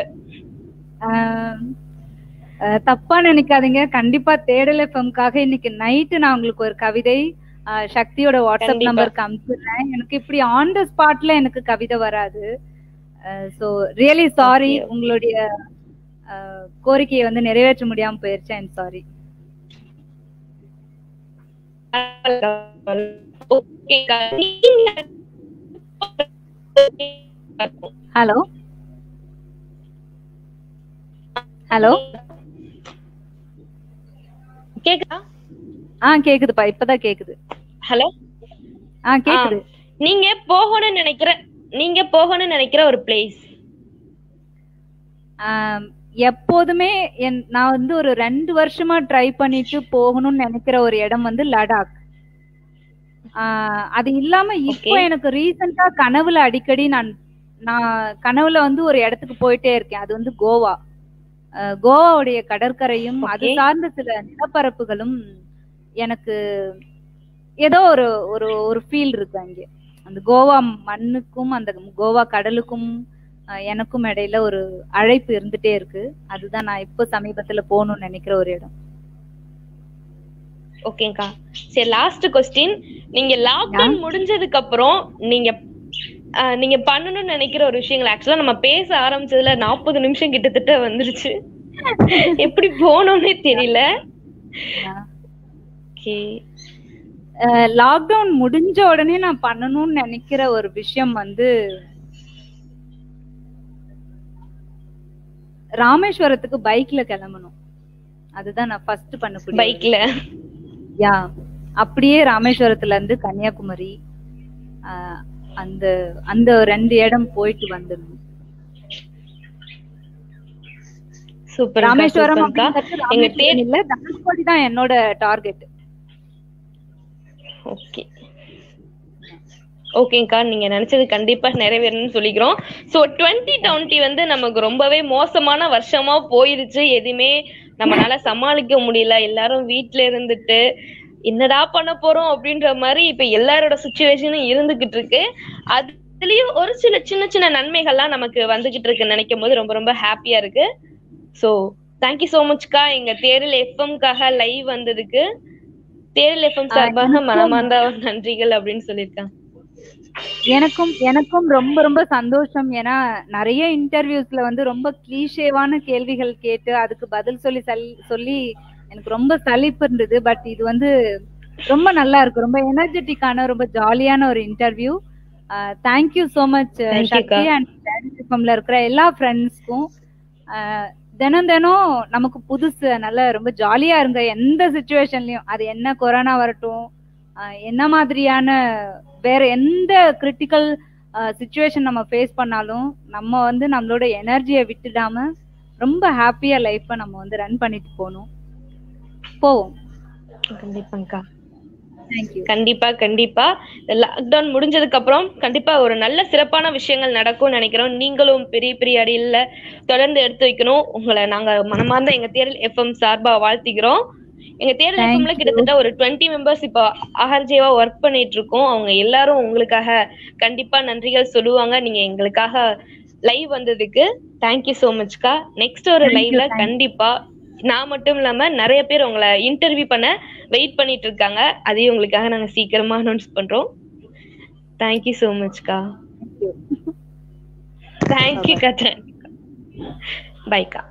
ஆஹ் அஹ் தப்பா நினைக்காதீங்க கண்டிப்பா தேடல் எஃப்எம்காக இன்னைக்கு நைட்டு நான் உங்களுக்கு ஒரு கவிதை ஆஹ் சக்தியோட வாட்ஸ்அப் கண்டிப்பா. நம்பருக்கு அனுப்பிச்சிடுறேன் எனக்கு இப்படி ஆன் த ஸ்பாட்ல எனக்கு கவிதை வராது ஸோ ரியலி சாரி Okay. உங்களுடைய ஆஹ் கோரிக்கையை வந்து நிறைவேற்ற முடியாம போயிருச்சு ஐம் சாரி ஓகேக்கா நீங்க ஹலோ ஹலோ கேக்குதா ஆ கேக்குதுப்பா இப்பதான் கேக்குது ஹலோ ஆ கேக்குது நீங்க போகணும்னு நினைக்கிற நீங்க போகணும்னு நினைக்கிற ஒரு பிளேஸ் ஆம், எப்போதுமே என் நான் வந்து ஒரு ரெண்டு வருஷமா ட்ரை பண்ணிட்டு போகணும்னு நினைக்கிற ஒரு இடம் வந்து லடாக் ஆ, அது இல்லாம இப்போ Okay. எனக்கு ரீசெண்டா கனவுல அடிக்கடி நான் நான் கனவுல வந்து ஒரு இடத்துக்கு போயிட்டே இருக்கேன் அது வந்து கோவா ஆ, கோவாவுடைய கடற்கரையும் அது Okay. சார்ந்த சில நிலப்பரப்புகளும் எனக்கு ஏதோ ஒரு ஒரு ஒரு ஃபீல் இருக்கு அங்கே அந்த கோவா மண்ணுக்கும் அந்த கோவா கடலுக்கும் அஹ், எனக்கும் இடையில ஒரு அழைப்பு இருந்துட்டே இருக்கு அதுதான் நான் இப்போ சமீபத்துல போகணும்னு நினைக்கிற ஒரு இடம் ஓகேங்கா சரி லாஸ்ட் கொஸ்டின் நீங்க லாக்டவுன் முடிஞ்சதுக்கு அப்புறம் நீங்க ஆஹ், நீங்க பண்ணணும்னு நினைக்கிற ஒரு விஷயங்கள் ஆக்சுவலா நம்ம பேச ஆரம்பிச்சதுல நாற்பது நிமிஷம் கிட்டத்தட்ட வந்துருச்சு எப்படி போகணும்னே தெரியல ஓகே லாக்டவுன் முடிஞ்ச உடனே நான் பண்ணணும்னு நினைக்கிற ஒரு விஷயம் வந்து ராமேஸ்வரத்துக்கு பைக்ல கிளம்பணும் அதுதான் நான் ஃபர்ஸ்ட் பண்ணக்கூடிய பைக்ல யா அப்படியே ராமேஸ்வரத்துல இருந்து கன்னியாகுமரி ஆஹ், அந்த அந்த ரெண்டு இடம் போயிட்டு வந்துடணும் சூப்பர் ராமேஸ்வரம் சூப்பர்க்கா அப்படிங்கிறது எங்க ராமேஸ்வரம் தேடி இல்ல தனுஷ்கோடி தான் என்னோட டார்கெட் ஓகே ஓகேங்கா நீங்க நினைச்சது கண்டிப்பா நிறைவேறணும்னு சொல்லிக்கிறோம் சோ டுவெண்ட்டி டுவெண்ட்டி வந்து நமக்கு ரொம்பவே மோசமான வருஷமா போயிருச்சு எதுவுமே நம்மளால சமாளிக்க முடியல எல்லாரும் வீட்ல இருந்துட்டு என்னடா பண்ண போறோம் அப்படின்ற மாதிரி இப்ப எல்லாரோட சுச்சுவேஷனும் இருந்துகிட்டு இருக்கு அதுலயும் ஒரு சில சின்ன சின்ன நன்மைகள்லாம் நமக்கு வந்துகிட்டு இருக்குன்னு நினைக்கும் போது ரொம்ப ரொம்ப ஹாப்பியா இருக்கு சோ தேங்க்யூ சோ மச்க்கா எங்க தேரில் எஃப்எம்காக லைவ் வந்ததுக்கு தேரில் எஃப்எம் சார்பாக மனமார்ந்த நன்றிகள் அப்படின்னு சொல்லியிருக்காங்க எனக்கும் எனக்கும் ரொம்ப ரொம்ப சந்தோஷம் ஏன்னா நிறைய இன்டர்வியூஸ்ல வந்து ரொம்ப கிளீஷேவான கேள்விகள் கேட்டு அதுக்கு பதில் சொல்லி சல்- சொல்லி எனக்கு ரொம்ப சலிப்பு இருந்தது பட் இது வந்து ரொம்ப நல்லா இருக்கு ரொம்ப எனர்ஜெட்டிக்கான ரொம்ப ஜாலியான ஒரு interview thank you so much Thank you, Shakti அக்கா. அண்ட் இருக்கிற எல்லா ஃப்ரெண்ட்ஸ்க்கும் தினம் தினம் நமக்கு புதுசு நல்ல ரொம்ப ஜாலியா இருங்க எந்த சுச்சுவேஷன்லயும் அது என்ன கொரோனா வரட்டும் ஆஹ் என்ன மாதிரியான வேற எந்த கிரிட்டிக்கல் சுச்சுவேஷன் நம்ம ஃபேஸ் பண்ணாலும் நம்ம வந்து நம்மளோட எனர்ஜியை விட்டுடாம ரொம்ப ஹாப்பியா லைஃப்பை நம்ம வந்து ரன் பண்ணிட்டு போகணும் போவோம் கண்டிப்பாங்கக்கா தேங்க்யூ கண்டிப்பா கண்டிப்பா லாக்டவுன் முடிஞ்சதுக்கு அப்புறம் கண்டிப்பா ஒரு நல்ல சிறப்பான விஷயங்கள் நடக்கும்னு நினைக்கிறோம் நீங்களும் பெரிய பெரிய அடியில தொடர்ந்து எடுத்து வைக்கணும் உங்களை நாங்க மனமார்ந்த எங்க தேர்தல் எஃப்எம் சார்பா வாழ்த்திக்கிறோம் எங்க தேர்தல் Thank எஃப்எம்ல you. கிட்டத்தட்ட ஒரு டுவெண்ட்டி மெம்பர்ஸ் இப்போ ஆர்ஜேவா ஒர்க் பண்ணிட்டு இருக்கோம் அவங்க எல்லாரும் உங்களுக்காக கண்டிப்பா நன்றிகள் சொல்லுவாங்க நீங்க எங்களுக்காக லைவ் வந்ததுக்கு தேங்க்யூ சோ மச்க்கா நெக்ஸ்ட் ஒரு Thank you, லைவ்ல thank you. கண்டிப்பா நான் மட்டும் இல்லாம நிறைய பேர் உங்களை இன்டர்வியூ பண்ண வெயிட் பண்ணிட்டு இருக்காங்க அதையும் உங்களுக்காக நாங்க சீக்கிரமா அனௌன்ஸ் பண்றோம் தேங்க்யூ சோ மச்க்கா தேங்க்யூ கா பைக்கா